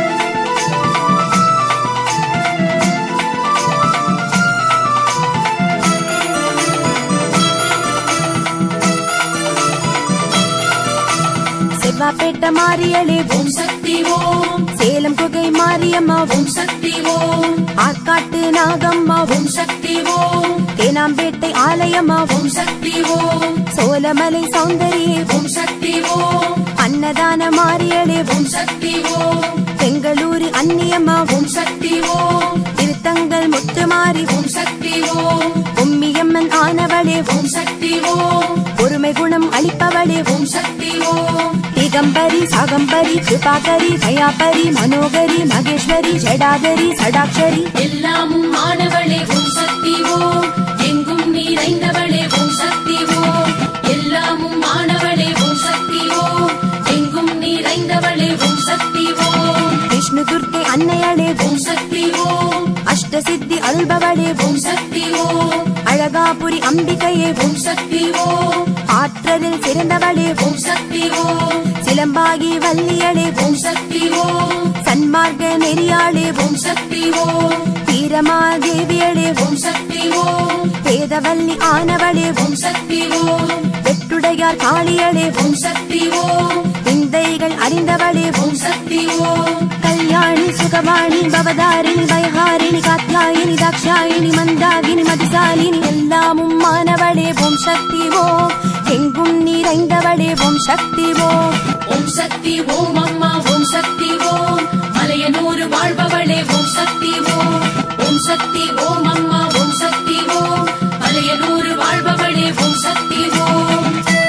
செவ்வாப்பேட்ட மாரியளே ஓம் ஓம் சக்தி ஓம் சேலம் குகை மாரியம்மா ஓம் ஓம் சக்தி ஓம் ஆற்காட்டு நாகம்மா ஓம் ஓம் சக்தி ஓம் தேனாம்பேட்டை ஆலயம்மா ஓம் ஓம் சக்தி ஓம் சோலமலை சௌந்தரியே ஓம் ஓம் சக்தி ஓம் அன்னதான மாரியளே ஓம் ஓம் சக்தி ஓம் பெங்களூரு அன்னியம்மா ஓம் ஓம் சக்தி ஓம் திருத்தங்கல் முத்துமாரி ஓம் ஓம் சக்தி ஓம் உம்மியம்மன் ஆனவளே ஓம் ஓம் சக்தி ஓம் பொறுமை குணம் அளிப்பவளே ஓம் ஓம் சக்தி ஓம் திகம்பரி சாகம்பரி கிருபாகரி தயாபரி மனோகரி மகேஸ்வரி ஜடாகரி சடாக்ஷரி எல்லாமும் மாணவளே ஓம் சக்தி ஓம் எங்கும் நிறைந்தவளே ஓம் சக்தி ஓம் எல்லாமும் மாணவளே ஓம் சக்தி ஓம் எங்கும் நிறைந்தவளே ஓம் சக்தி ஓம் விஷ்ணு துர்க்கை அன்னையளே ஓம் ஓம் சக்தி ஓம் அஷ்ட சித்தி அல்பவளே ஓம் ஓம் சக்தி ஓம் அழகாபுரி அம்பிகையே ஓம் ஓம் சக்தி ஓம் ஆற்றலில் சிறந்தவளே ஓம் ஓம் சக்தி ஓம் சிலம்பாகி வல்லியளே ஓம் ஓம் சக்தி ஓம் சன்மார்க்க நெறியாளே ஓம் ஓம் சக்தி ஓம் வீரமாதேவியளே ஓம் ஓம் சக்தி ஓம் வேதவல்லி ஆனவளே ஓம் ஓம் சக்தி ஓம் வெட்டுடையார் காளியளே ஓம் ஓம் சக்தி ஓம் விந்தைகள் அறிந்தவளே ஓம் ஓம் சக்தி ஓம் கல்யாணி சுகவாணி பவதாரிணி பயஹாரிணி காத்யாயினி தாக்ஷாயினி மந்தாகினி மதிசாலினி எல்லாமும் மானவளே ஓம் சக்தி ஓ எங்கும் நிறைந்தவளே ஓம் சக்தி ஓ ஓம் சக்தி ஓம் அம்மா ஓம் சக்தி ஓம் மலையனூர் வாழ்பவளே ஓம் சக்தி ஓம் ஓம் சக்தி ஓம் அம்மா ஓம் சக்தி ஓம் மலையனூர் வாழ்பவளே ஓம் சக்தி ஓம்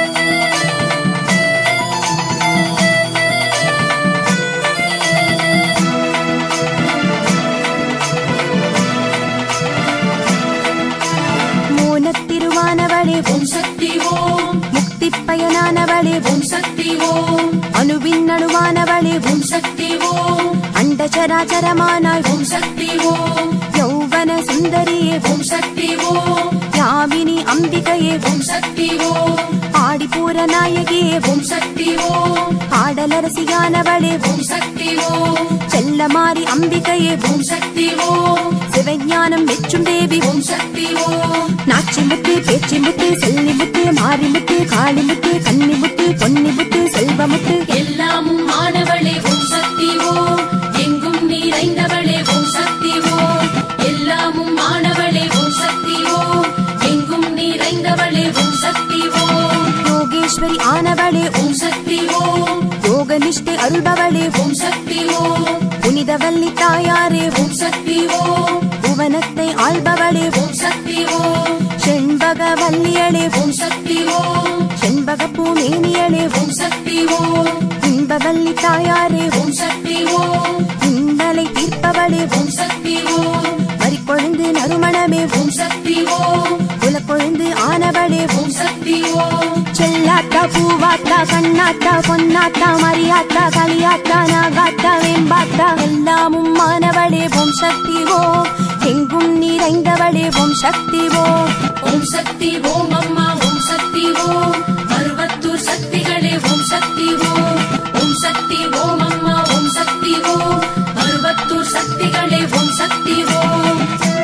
மூனத்திருவானவளே ஓம் ஓம் சக்தி ஓம் முக்தி பயனானவளே ஓம் ஓம் சக்தி ஓம் அணுவின் நடுவானவளே ஓம் ஓம் சக்தி ஓம் அண்டச்சராச்சரமானாய் ஓம் ஓம் சக்தி ஓம் யௌவன சுந்தரியே ஓம் ஓம் சக்தி ஓம் யாமினி அம்பிகையே ஓம் ஓம் சக்தி ஓம் ஆடிப்பூர நாயகியே ஓம் ஓம் சக்தி ஓம் ஆடலரசியானவளே ஓம் ஓம் சக்தி ஓம் செல்லமாரி அம்பிகையே ஓம் ஓம் சக்தி ஓம் சிவஞானம் வெற்றும் தேவி ஓம் ஓம் சக்தி ஓம் நாச்சி முத்து பேச்சி முத்து செல்லி முத்து மாரி முத்து காளி முத்து கன்னி முத்து பொன்னி முத்து செல்வ முத்து எல்லாமும் மாணவளே ஓம் சக்தி ஓம் எங்கும் நிறைந்தவளே ஓம் சக்தி ஓம் எல்லாமும் மாணவளே ஓம் சக்தி ஓம் எங்கும் நிறைந்தவளே ஓம் சக்தி ஓம் யோகேஸ்வரி ஆனவளே ஓம் ஓம் சக்தி ஓம் யோக நிஷ்டை அருள்பவளே ஓம் ஓம் சக்தி ஓம் புனிதவல்லி தாயாரே ஓம் ஓம் சக்தி ஓம் புவன நந்தவனத்தை ஆள்பவளே ஓம் சக்தி ஓம் செண்பக வல்லியளே ஓம் சக்தி ஓம் செண்பக பூமேனியளே ஓம் சக்தி ஓம் இன்பவல்லி தாயாரே ஓம் சக்தி ஓம் இந்தலை தீர்ப்பவளே ஓம் சக்தி ஓம் மறிக்கொழுந்து நறுமணமே ஓம் சக்தி ஓம் குலக்கொழுந்து ஆனவளே ஓம் சக்தி ஓம் செல்லாத்தா பூவாத்தா கண்ணாத்தா பொன்னாத்தா மரியாத்தா களியாத்தா நாகாத்தா வேம்பாத்தா எல்லாமும் மானவளே ஓம் சக்தி ஓ எங்கும் நிறைந்தவளே ஓம் சக்தி ஓ ஓம் சக்தி ஓம் அம்மா ஓம் சக்தி ஓம் மருவத்தூர் சக்திகளே ஓம் சக்தி ஓம் ஓம் சக்தி ஓம் அம்மா ஓம் சக்தி ஓம் மருவத்தூர் சக்திகளே ஓம் சக்தி ஓம்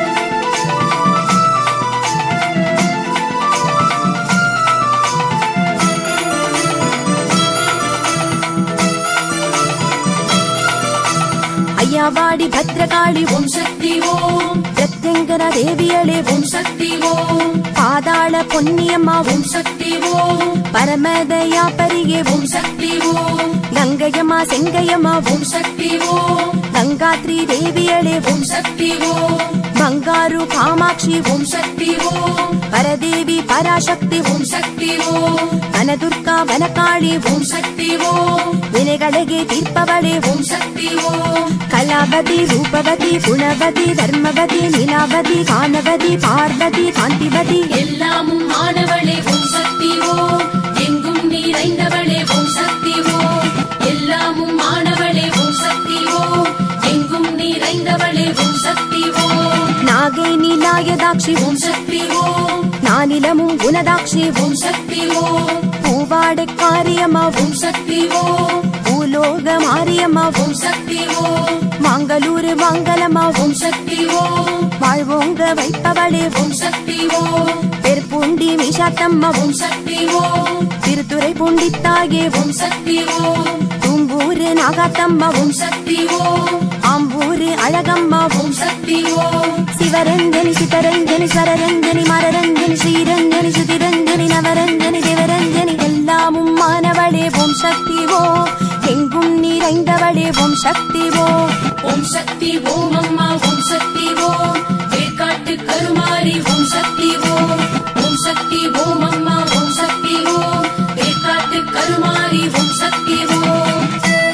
ஐயாவாடி பத்ரகாளி ஓம் ஓம் சக்தி ஓம் பிரத்யங்கர தேவியளே ஓம் ஓம் சக்தி ஓம் பாதாள பொன்னியம்மா ஓம் ஓம் சக்தி ஓம் பரமதயா பரியே ஓம் ஓம் சக்தி ஓம் கங்கையம்மா செங்கையம்மா ஓம் ஓம் சக்தி ஓம் கங்காத்ரி தேவியளே ஓம் ஓம் சக்தி ஓம் பங்காரு காமாட்சி ஓம் ஓம் சக்தி ஓம் பரதேவி பராசக்தி ஓம் ஓம் சக்தி ஓம் வனதுர்கா வனகாளி ஓம் ஓம் சக்தி ஓம் வினைகளையே தீர்ப்பவளே ஓம் ஓம் சக்தி ஓம் கலாவதி ரூபவதி குணவதி தர்மவதி நிலாவதி கானவதி பார்வதி காந்திவதி எல்லாமும் ஆனவளே ஓம் சக்தி ஓம் எங்கும் நிறைந்தவளே ஓம் சக்தி ஓம் எல்லாமும் ஆனவளே ஓம் சக்தி ஓம் எங்கும் நிறைந்தவளே ஓம் சக்தி ஓம் நாகை நீலாயதாட்சி ஓம் ஓம் சக்தி ஓம் நானிலமும் குணதாட்சி ஓம் ஓம் சக்தி ஓம் பூவாடை காரியம்மா ஓம் ஓம் சக்தி ஓம் பூலோக மாரியம்மா ஓம் ஓம் சக்தி ஓம் மாங்கலூர் மங்களம்மா ஓம் ஓம் சக்தி ஓம் வாழ்வோங்க வைப்பவளே ஓம் ஓம் சக்தி ஓம் பெருப்பூண்டி மீசாத்தம்மா ஓம் ஓம் சக்தி ஓம் திருத்துறை பூண்டித்தாயே ஓம் ஓம் சக்தி ஓம் தும்பூரு நாகாத்தம்மா ஓம் ஓம் சக்தி ஓம் ஆம்பூரு அழகம்மா ஓம் ஓம் சக்தி ஓம் சிவரஞ்சனி சிதரஞ்சனி ஸ்வரரஞ்சனி மரரஞ்சனி ஸ்ரீரஞ்சனி சுதிரஞ்சனி நவரஞ்சனி தேவரஞ்சனி எல்லாமும் மானவளே ஓம் சக்தி ஓ எங்கும் நிறைந்தவளே ஓம் சக்தி ஓ ஓம் சக்தி ஓம் அம்மா ஓம் சக்தி ஓம் வேர்க்காட்டு கருமாரி ஓம் சக்தி ஓம் ஓம் சக்தி ஓம் அம்மா ஓம் சக்தி ஓம் வேர்க்காட்டு கருமாரி ஓம் சக்தி ஓம்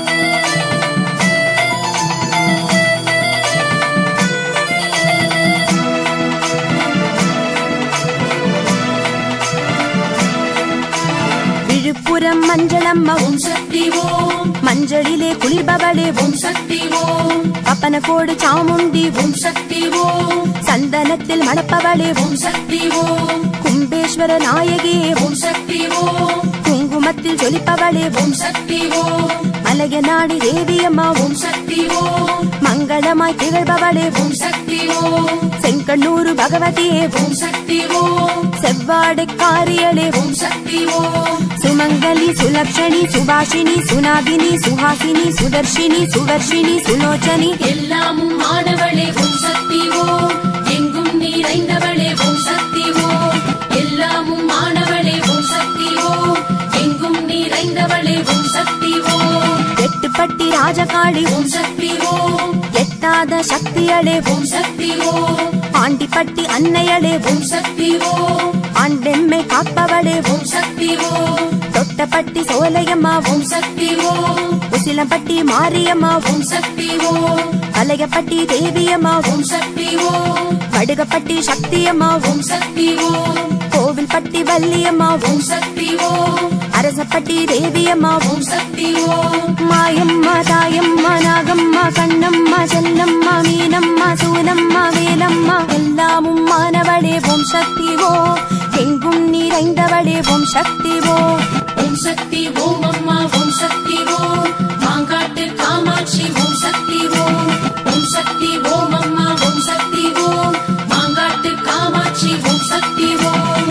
விழுப்புரம் மஞ்சளம்மா ஓம் ஓம் சக்தி ஓம் மஞ்சளிலே குளிர்பவளே ஓம் ஓம் சக்தி ஓம் பப்பனக்கோடு சாமுண்டி ஓம் ஓம் சக்தி ஓம் சந்தனத்தில் மணப்பவளே ஓம் ஓம் சக்தி ஓம் கும்பேஸ்வர நாயகியே ஓம் ஓம் சக்தி ஓம் குங்குமத்தில் ஜொலிப்பவளே ஓம் ஓம் சக்தி ஓம் மலைய நாடி தேவியம்மா ஓம் ஓம் சக்தி ஓம் மங்களமாய் திகழ்பவளே ஓம் ஓம் சக்தி ஓம் செங்கண்ணூரு பகவதியே ஓம் ஓம் சக்தி ஓம் செவ்வாடை காரியளே ஓம் ஓம் சக்தி ஓம் சுமங்கலி சுலக்ஷணி சுபாஷினி சுனாதினி சுஹாசினி சுதர்ஷினி சுவர்ஷினி சுலோச்சனி எல்லாமும் ஆனவளே ஓம் சக்தி ஓம் எங்கும் நிறைந்தவளே ஓம் சக்தி ஓம் எல்லாமும் ஆனவளே ஓம் சக்தி ஓம் எங்கும் நிறைந்தவளே ஓம் சக்தி ஓம் எட்டுப்பட்டி ராஜகாளி ஓம் ஓம் சக்தி ஓம் எட்டாத சக்தியளே ஓம் ஓம் சக்தி ஓம் ஆண்டிப்பட்டி அன்னையளே ஓம் ஓம் சக்தி ஓம் ஆண்டெம்மை காப்பவளே ஓம் ஓம் சக்தி ஓம் தொட்டப்பட்டி சோலையம்மா ஓம் ஓம் சக்தி ஓம் உசிலம்பட்டி மாரியம்மா ஓம் ஓம் சக்தி ஓம் கலையப்பட்டி தேவியம்மா ஓம் ஓம் சக்தி ஓம் வடுகப்பட்டி சக்தியம்மா ஓம் ஓம் சக்தி ஓம் கோவில்பட்டி வள்ளியம்மா ஓம் ஓம் சக்தி ஓம் அரசப்பட்டி தேவியம்மா ஓம் ஓம் சக்தி ஓம் மாயம்மா தாயம்மா நாகம்மா கண்ணம்மா செல்லம்மா மீனம்மா சூலம்மா வேலம்மா எல்லாமும் மானவளே ஓம் சக்தி ஓ எங்கும் நிறைந்தவளே ஓம் சக்தி ஓ ஓம் சக்தி ஓம் அம்மா ஓம் சக்தி ஓம் மாங்காட்டு காமாட்சி ஓம் சக்தி ஓம் ஓம் சக்தி ஓம் அம்மா ஓம் சக்தி ஓம் மாங்காட்டு காமாட்சி ஓம் சக்தி ஓம்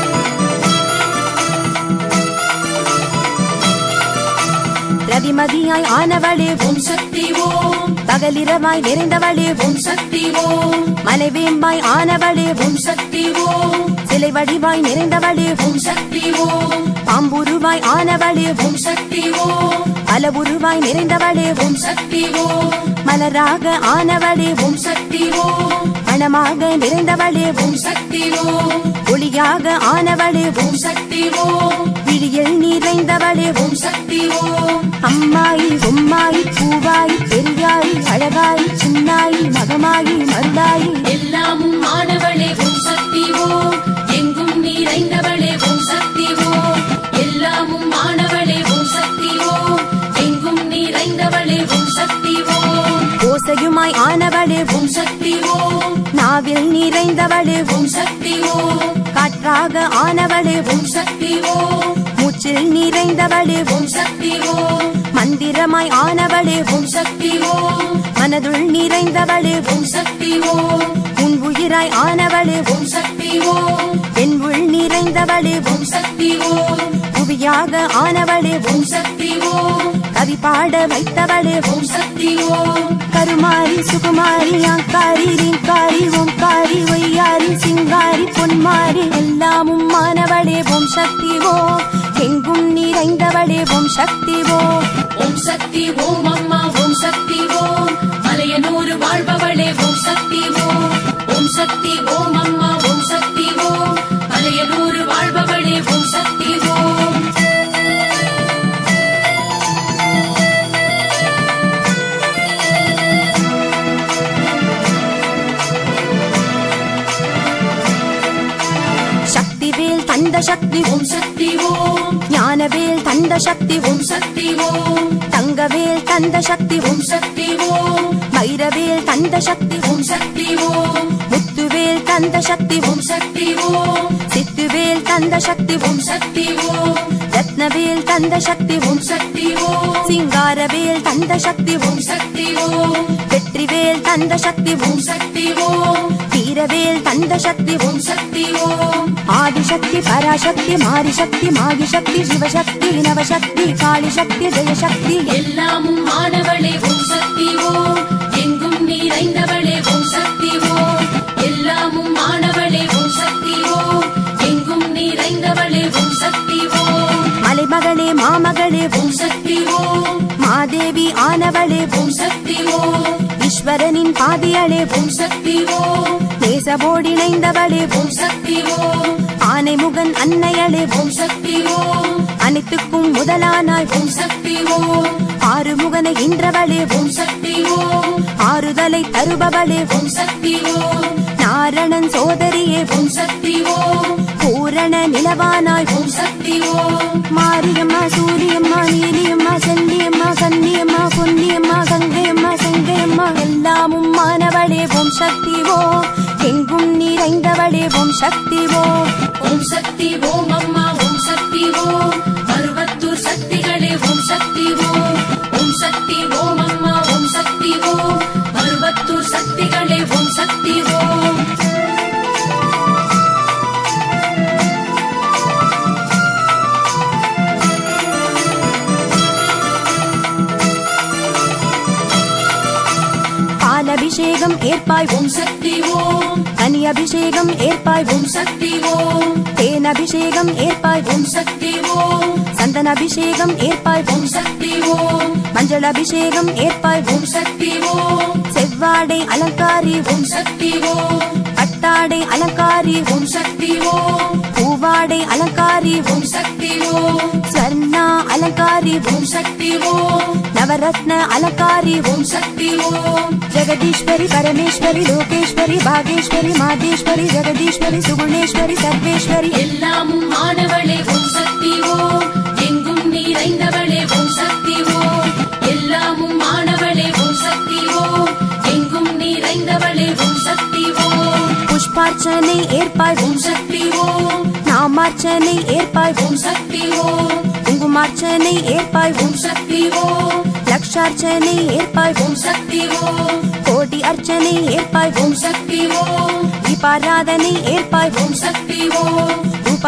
ரவிமதி பகலிரவாய் ஆனவளே ஓம் சக்தி ஓம் பகலிரவாய் நிறைந்தவளே ஓம் சக்தி ஓம் மலைவேம்பாய் ஆனவளே ஓம் சக்தி ஓம் சிலை வடிவாய் நிறைந்தவளே ஓம் சக்தி ஓம் பாம்புருவாய் ஆனவளே ஓம் சக்தி ஓம் பலவுருவாய் நிறைந்தவளே ஓம் சக்தி ஓம் மலராக ஆனவளே ஓம் சக்தி ஓம் மணமாக நிறைந்தவளே ஓம் சக்தி ஓம் ஒளியாக ஆனவளே ஓம் சக்தி ஓம் விழியில் நிறைந்தவளே ஓம் சக்தி ஓம் அம்மாயி உம்மாயி பூவாயி பெரியாயி அழகாயி சின்னாயி மகமாயி மருளாயி எல்லாமும் ஆனவளே ஓம் சக்தி ஓம் எங்கும் நிறைந்தவளே ஓம் சக்தி ஓம் எல்லாமும் ஆனவளே ஓம் சக்தி ஓம் எங்கும் நிறைந்தவளே ஓம் சக்தி ஓம் ஓசையுமாய் ஆனவளே ஓம் சக்தி ஓம் நாவில் நிறைந்தவளே ஓம் சக்தி ஓம் காற்றாக ஆனவளே ஓம் சக்தி ஓம் மூச்சில் நிறைந்தவளே ஓம் சக்தி ஓம் மந்திரமாய் ஆனவளே ஓம் சக்தி ஓம் மனதுள் நிறைந்தவளே ஓம் சக்தி ஓம் உன் உயிராய் ஆனவளே ஓம் சக்தி ஓம் என் உள் நிறைந்தவளே ஓம் சக்தி ஓம் புவியாக ஆனவளே ஓம் சக்தி ஓம் கவி பாட வைத்தவளே ஓம் சக்தி ஓம் கருமாரி சுகுமாரி ஆங்காரி ரீங்காரி ஓம்காரி ஒய்யாரி சிங்காரி பொன்மாரி எல்லாமும் மானவளே ஓம் சக்தி ஓ எங்கும் நிறைந்தவளே ஓம் சக்தி ஓ ஓம் சக்தி ஓம் அம்மா ஓம் சக்தி ஓம் மலையனூர் வாழ்பவளே ஓம் சக்தி ஓம் ஓம் சக்தி ஓம் அம்மா ஓம் சக்தி ஓம் மலையனூர் வாழ்பவளே ஓம் சக்தி ஓம் சக்திவேல் தந்த சக்தி ஓம் ஓம் சக்தி ஓம் ஞானவேல் தந்த சக்தி ஓம் ஓம் சக்தி ஓம் தங்கவேல் தந்த சக்தி ஓம் ஓம் சக்தி ஓம் வைரவேல் தந்த சக்தி ஓம் ஓம் சக்தி ஓம் முத்துவேல் தந்த சக்தி ஓம் ஓம் சக்தி ஓம் சித்துவேல் தந்த சக்தி ஓம் ஓம் சக்தி ஓம் ரத்னவேல் தந்த சக்தி ஓம் ஓம் சக்தி ஓம் சிங்காரவேல் தந்த சக்தி ஓம் ஓம் சக்தி ஓம் வெற்றிவேல் தந்த சக்தி ஓம் ஓம் சக்தி ஓம் வீரவேல் தந்த சக்தி ஓம் ஓம் சக்தி ஓம் ஆதிசக்தி பராசக்தி மாரிசக்தி மாகிசக்தி சிவசக்தி நவசக்தி காளிசக்தி ஜெயசக்தி எல்லாமும் ஆனவளே ஓம் சக்தி ஓம் எங்கும் நிறைந்தவளே ஓம் சக்தி ஓம் எல்லாமும் ஆனவளே ஓம் சக்தி ஓம் எங்கும் நிறைந்தவளே ஓம் சக்தி ஓம் மலைமகளே மாமகளே ஓம் ஓம் சக்தி ஓம் மாதேவி ஆனவளே ஓம் ஓம் சக்தி ஓம் ஈஸ்வரனின் பாதியளே ஓம் ஓம் சக்தி ஓம் தேசபோடிணைந்தவளே ஓம் ஓம் சக்தி ஓம் ஆனைமுகன் அன்னையளே ஓம் ஓம் சக்தி ஓம் அனைத்துக்கும் முதலானாய் ஓம் ஓம் சக்தி ஓம் ஆறுமுகனை இன்றவளே ஓம் ஓம் சக்தி ஓம் ஆறுதலை தருபவளே ஓம் ஓம் சக்தி ஓம் நாரணன் சோதரியே ஓம் ஓம் சக்தி ஓம் பூரண நிலவானாய் ஓம் ஓம் சக்தி ஓம் மாரியம்மா சூரியம்மா நீலியம்மா செல்லியம்மா கன்னியம்மா பொன்னியம்மா கங்கையம்மா செங்கையம்மா எல்லாமும் மானவளே ஓம் சக்தி ஓ எங்கும் நிறைந்தவளே ஓம் சக்தி ஓ ஓம் சக்தி ஓம் அம்மா ஓம் சக்தி ஓம் மருவத்தூர் சக்திகளே ஓம் சக்தி ஓம் ஓம் சக்தி ஓம் அம்மா ஓம் சக்தி ஓம் மருவத்தூர் சக்திகளே ஓம் சக்தி ஓம் பாலபிஷேகம் ஏற்பாய் ஓம் ஓம் சக்தி ஓம் கனி அபிஷேகம் ஏற்பாய் ஓம் ஓம் சக்தி ஓம் தேன் அபிஷேகம் ஏற்பாய் ஓம் ஓம் சக்தி ஓம் சந்தன அபிஷேகம் ஏற்பாய் ஓம் ஓம் சக்தி ஓம் மஞ்சள் அபிஷேகம் ஏற்பாய் ஓம் ஓம் சக்தி ஓம் செவ்வாடை அலங்காரி ஓம் ஓம் சக்தி ஓம் பட்டாடை அலங்காரி ஓம் ஓம் சக்தி ஓம் பூவாடை அலங்காரி ஓம் ஓம் சக்தி ஓம் ஸ்வர்ணா அலங்காரி ஓம் ஓம் சக்தி ஓம் நவரத்ன அலங்காரி ஓம் ஓம் சக்தி ஓம் ஜெகதீஸ்வரி பரமேஸ்வரி லோகேஸ்வரி பாகேஸ்வரி மாதேஸ்வரி ஜெகதீஸ்வரி சுகுணேஸ்வரி சர்வேஸ்வரி எல்லாமும் ஆனவளே ஓம் சக்தி ஓம் எங்கும் நிறைந்தவளே ஓம் சக்தி ஓம் எல்லாமும் ஆனவளே ஓம் சக்தி ஓம் எங்கும் நிறைந்தவளே ஓம் சக்தி ஓம் புஷ்பார்ச்சனை ஏற்பாய் ஓம் ஓம் சக்தி ஓம் நாமார்ச்சனை ஏற்பாய் ஓம் ஓம் சக்தி ஓம் குங்குமார்ச்சனை ஏற்பாய் ஓம் ஓம் சக்தி ஓம் லக்ஷார்ச்சனை ஏற்பாய் ஓம் ஓம் சக்தி ஓம் கோடி அர்ச்சனை ஏற்பாய் ஓம் ஓம் சக்தி ஓம் தீபாராதனை ஏற்பாய் ஓம் ஓம் சக்தி ஓம்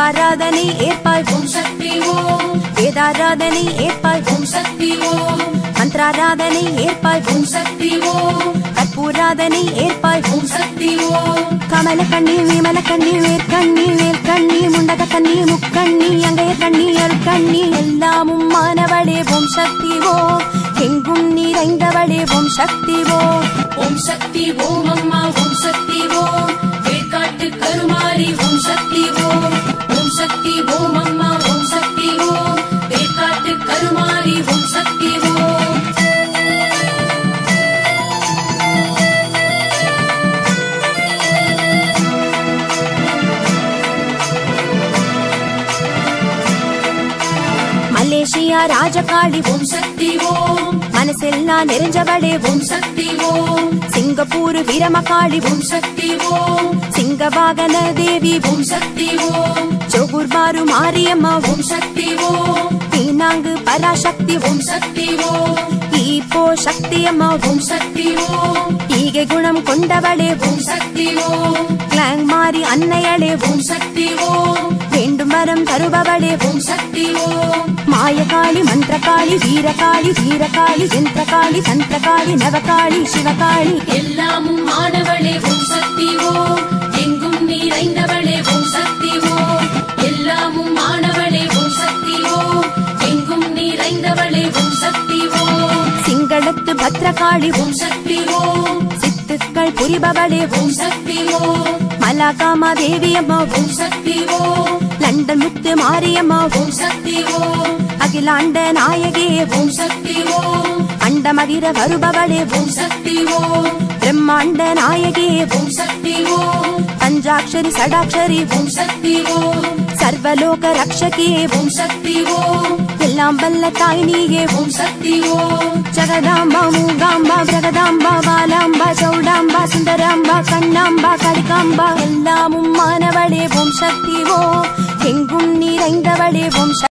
ரூபாராதனை ஏற்பாய் ஓம் ஓம் சக்தி ஓம் வேதாராதனை ஏற்பாய் ஓம் ஓம் சக்தி ஓம் மந்திராராதனை ஏற்பாய் ஓம் சக்தி ஓம் கற்பூராதனை ஏற்பாய் ஓம் சக்தி ஓம் கமல கண்ணி விமல கண்ணி வேர்க்கண்ணி வேர்க்கண்ணி முண்டக கண்ணி முக்கண்ணி அங்கைய கண்ணி அருக்கண்ணி எல்லாமும் மானவளே ஓம் சக்தி ஓ எங்கும் நிறைந்தவளே ஓம் சக்தி ஓ ஓம் சக்தி ஓம் அம்மா ஓம் சக்தி ஓம் வேர்க்காட்டு கருமாரி ஓம் சக்தி ஓம் ஓம் சக்தி ஓம் அம்மா ஓம் சக்தி ஓம் வேர்க்காட்டு கருமாரி ஓம் சக்தி ஓம் மலேசியா ராஜகாளி ஓ ஓம் சக்தி ஓம் மனசெல்லாம் நிறைஞ்சவளே ஓ ஓம் சக்தி ஓம் சிங்கப்பூர் வீரமகாளி ஓ ஓம் சக்தி ஓம் சிங்கவாகன தேவி ஓ ஓம் சக்தி ஓம் ஜோகூர் பாரு மாரியம்மா ஓ ஓம் சக்தி ஓம் பீனாங்கு பராசக்தி ஓ ஓம் சக்தி ஓம் ஈப்போ சக்தி அம்மா ஓ ஓம் சக்தி ஓம் ஈகை குணம் கொண்டவளே ஓ ஓம் சக்தி ஓம் கிளாங் மாறி அன்னையளே ஓ ஓம் சக்தி ஓம் வேண்டும் வரம் தருபவளே ஓ ஓம் சக்தி ஓம் மாயகாளி மந்திரகாளி வீரகாளி வீரகாளி யந்திரகாளி தந்திரகாளி நவகாளி சிவகாளி எல்லாமும் ஆனவளே ஓம் சக்தி ஓம் எங்கும் நிறைந்தவளே ஓம் சக்தி ஓம் எல்லாமும் ஆனவளே ஓம் சக்தி ஓம் எங்கும் நிறைந்தவளே ஓம் சக்தி ஓம் சிங்களத்து பத்ரகாளி ஓ ஓம் சக்தி ஓம் சித்துக்கள் புரிபவளே ஓ ஓம் சக்தி ஓம் மலாகாமா தேவி அம்மா ஓ ஓம் சக்தி ஓம் லண்டன் முத்து மாரியம்மா ஓ ஓம் சக்தி ஓம் அகிலாண்ட நாயகே ஓ ஓம் சக்தி ஓம் அண்டமதிர வருபவளே ஓ ஓம் சக்தி ஓம் பிரம்மாண்ட நாயகே ஓ ஓம் சக்தி ஓம் பஞ்சாட்சரி சடாட்சரி ஓ ஓம் சக்தி ஓம் சர்வலோக ரக்ஷகே ஓ ஓம் சக்தி ஓம் எல்லாம் வல்ல தாய் நீயே ஓ ஓம் சக்தி ஓம் ஜகதாம்பா மூகாம்பா பிரகதாம்பா பாலாம்பா சௌடாம்பா சுந்தராம்பா கண்ணாம்பா கடிகாம்பா எல்லாமும் மானவளே ஓம் சக்தி ஓ எங்கும் நிறைந்தவளே ஓம் சக்தி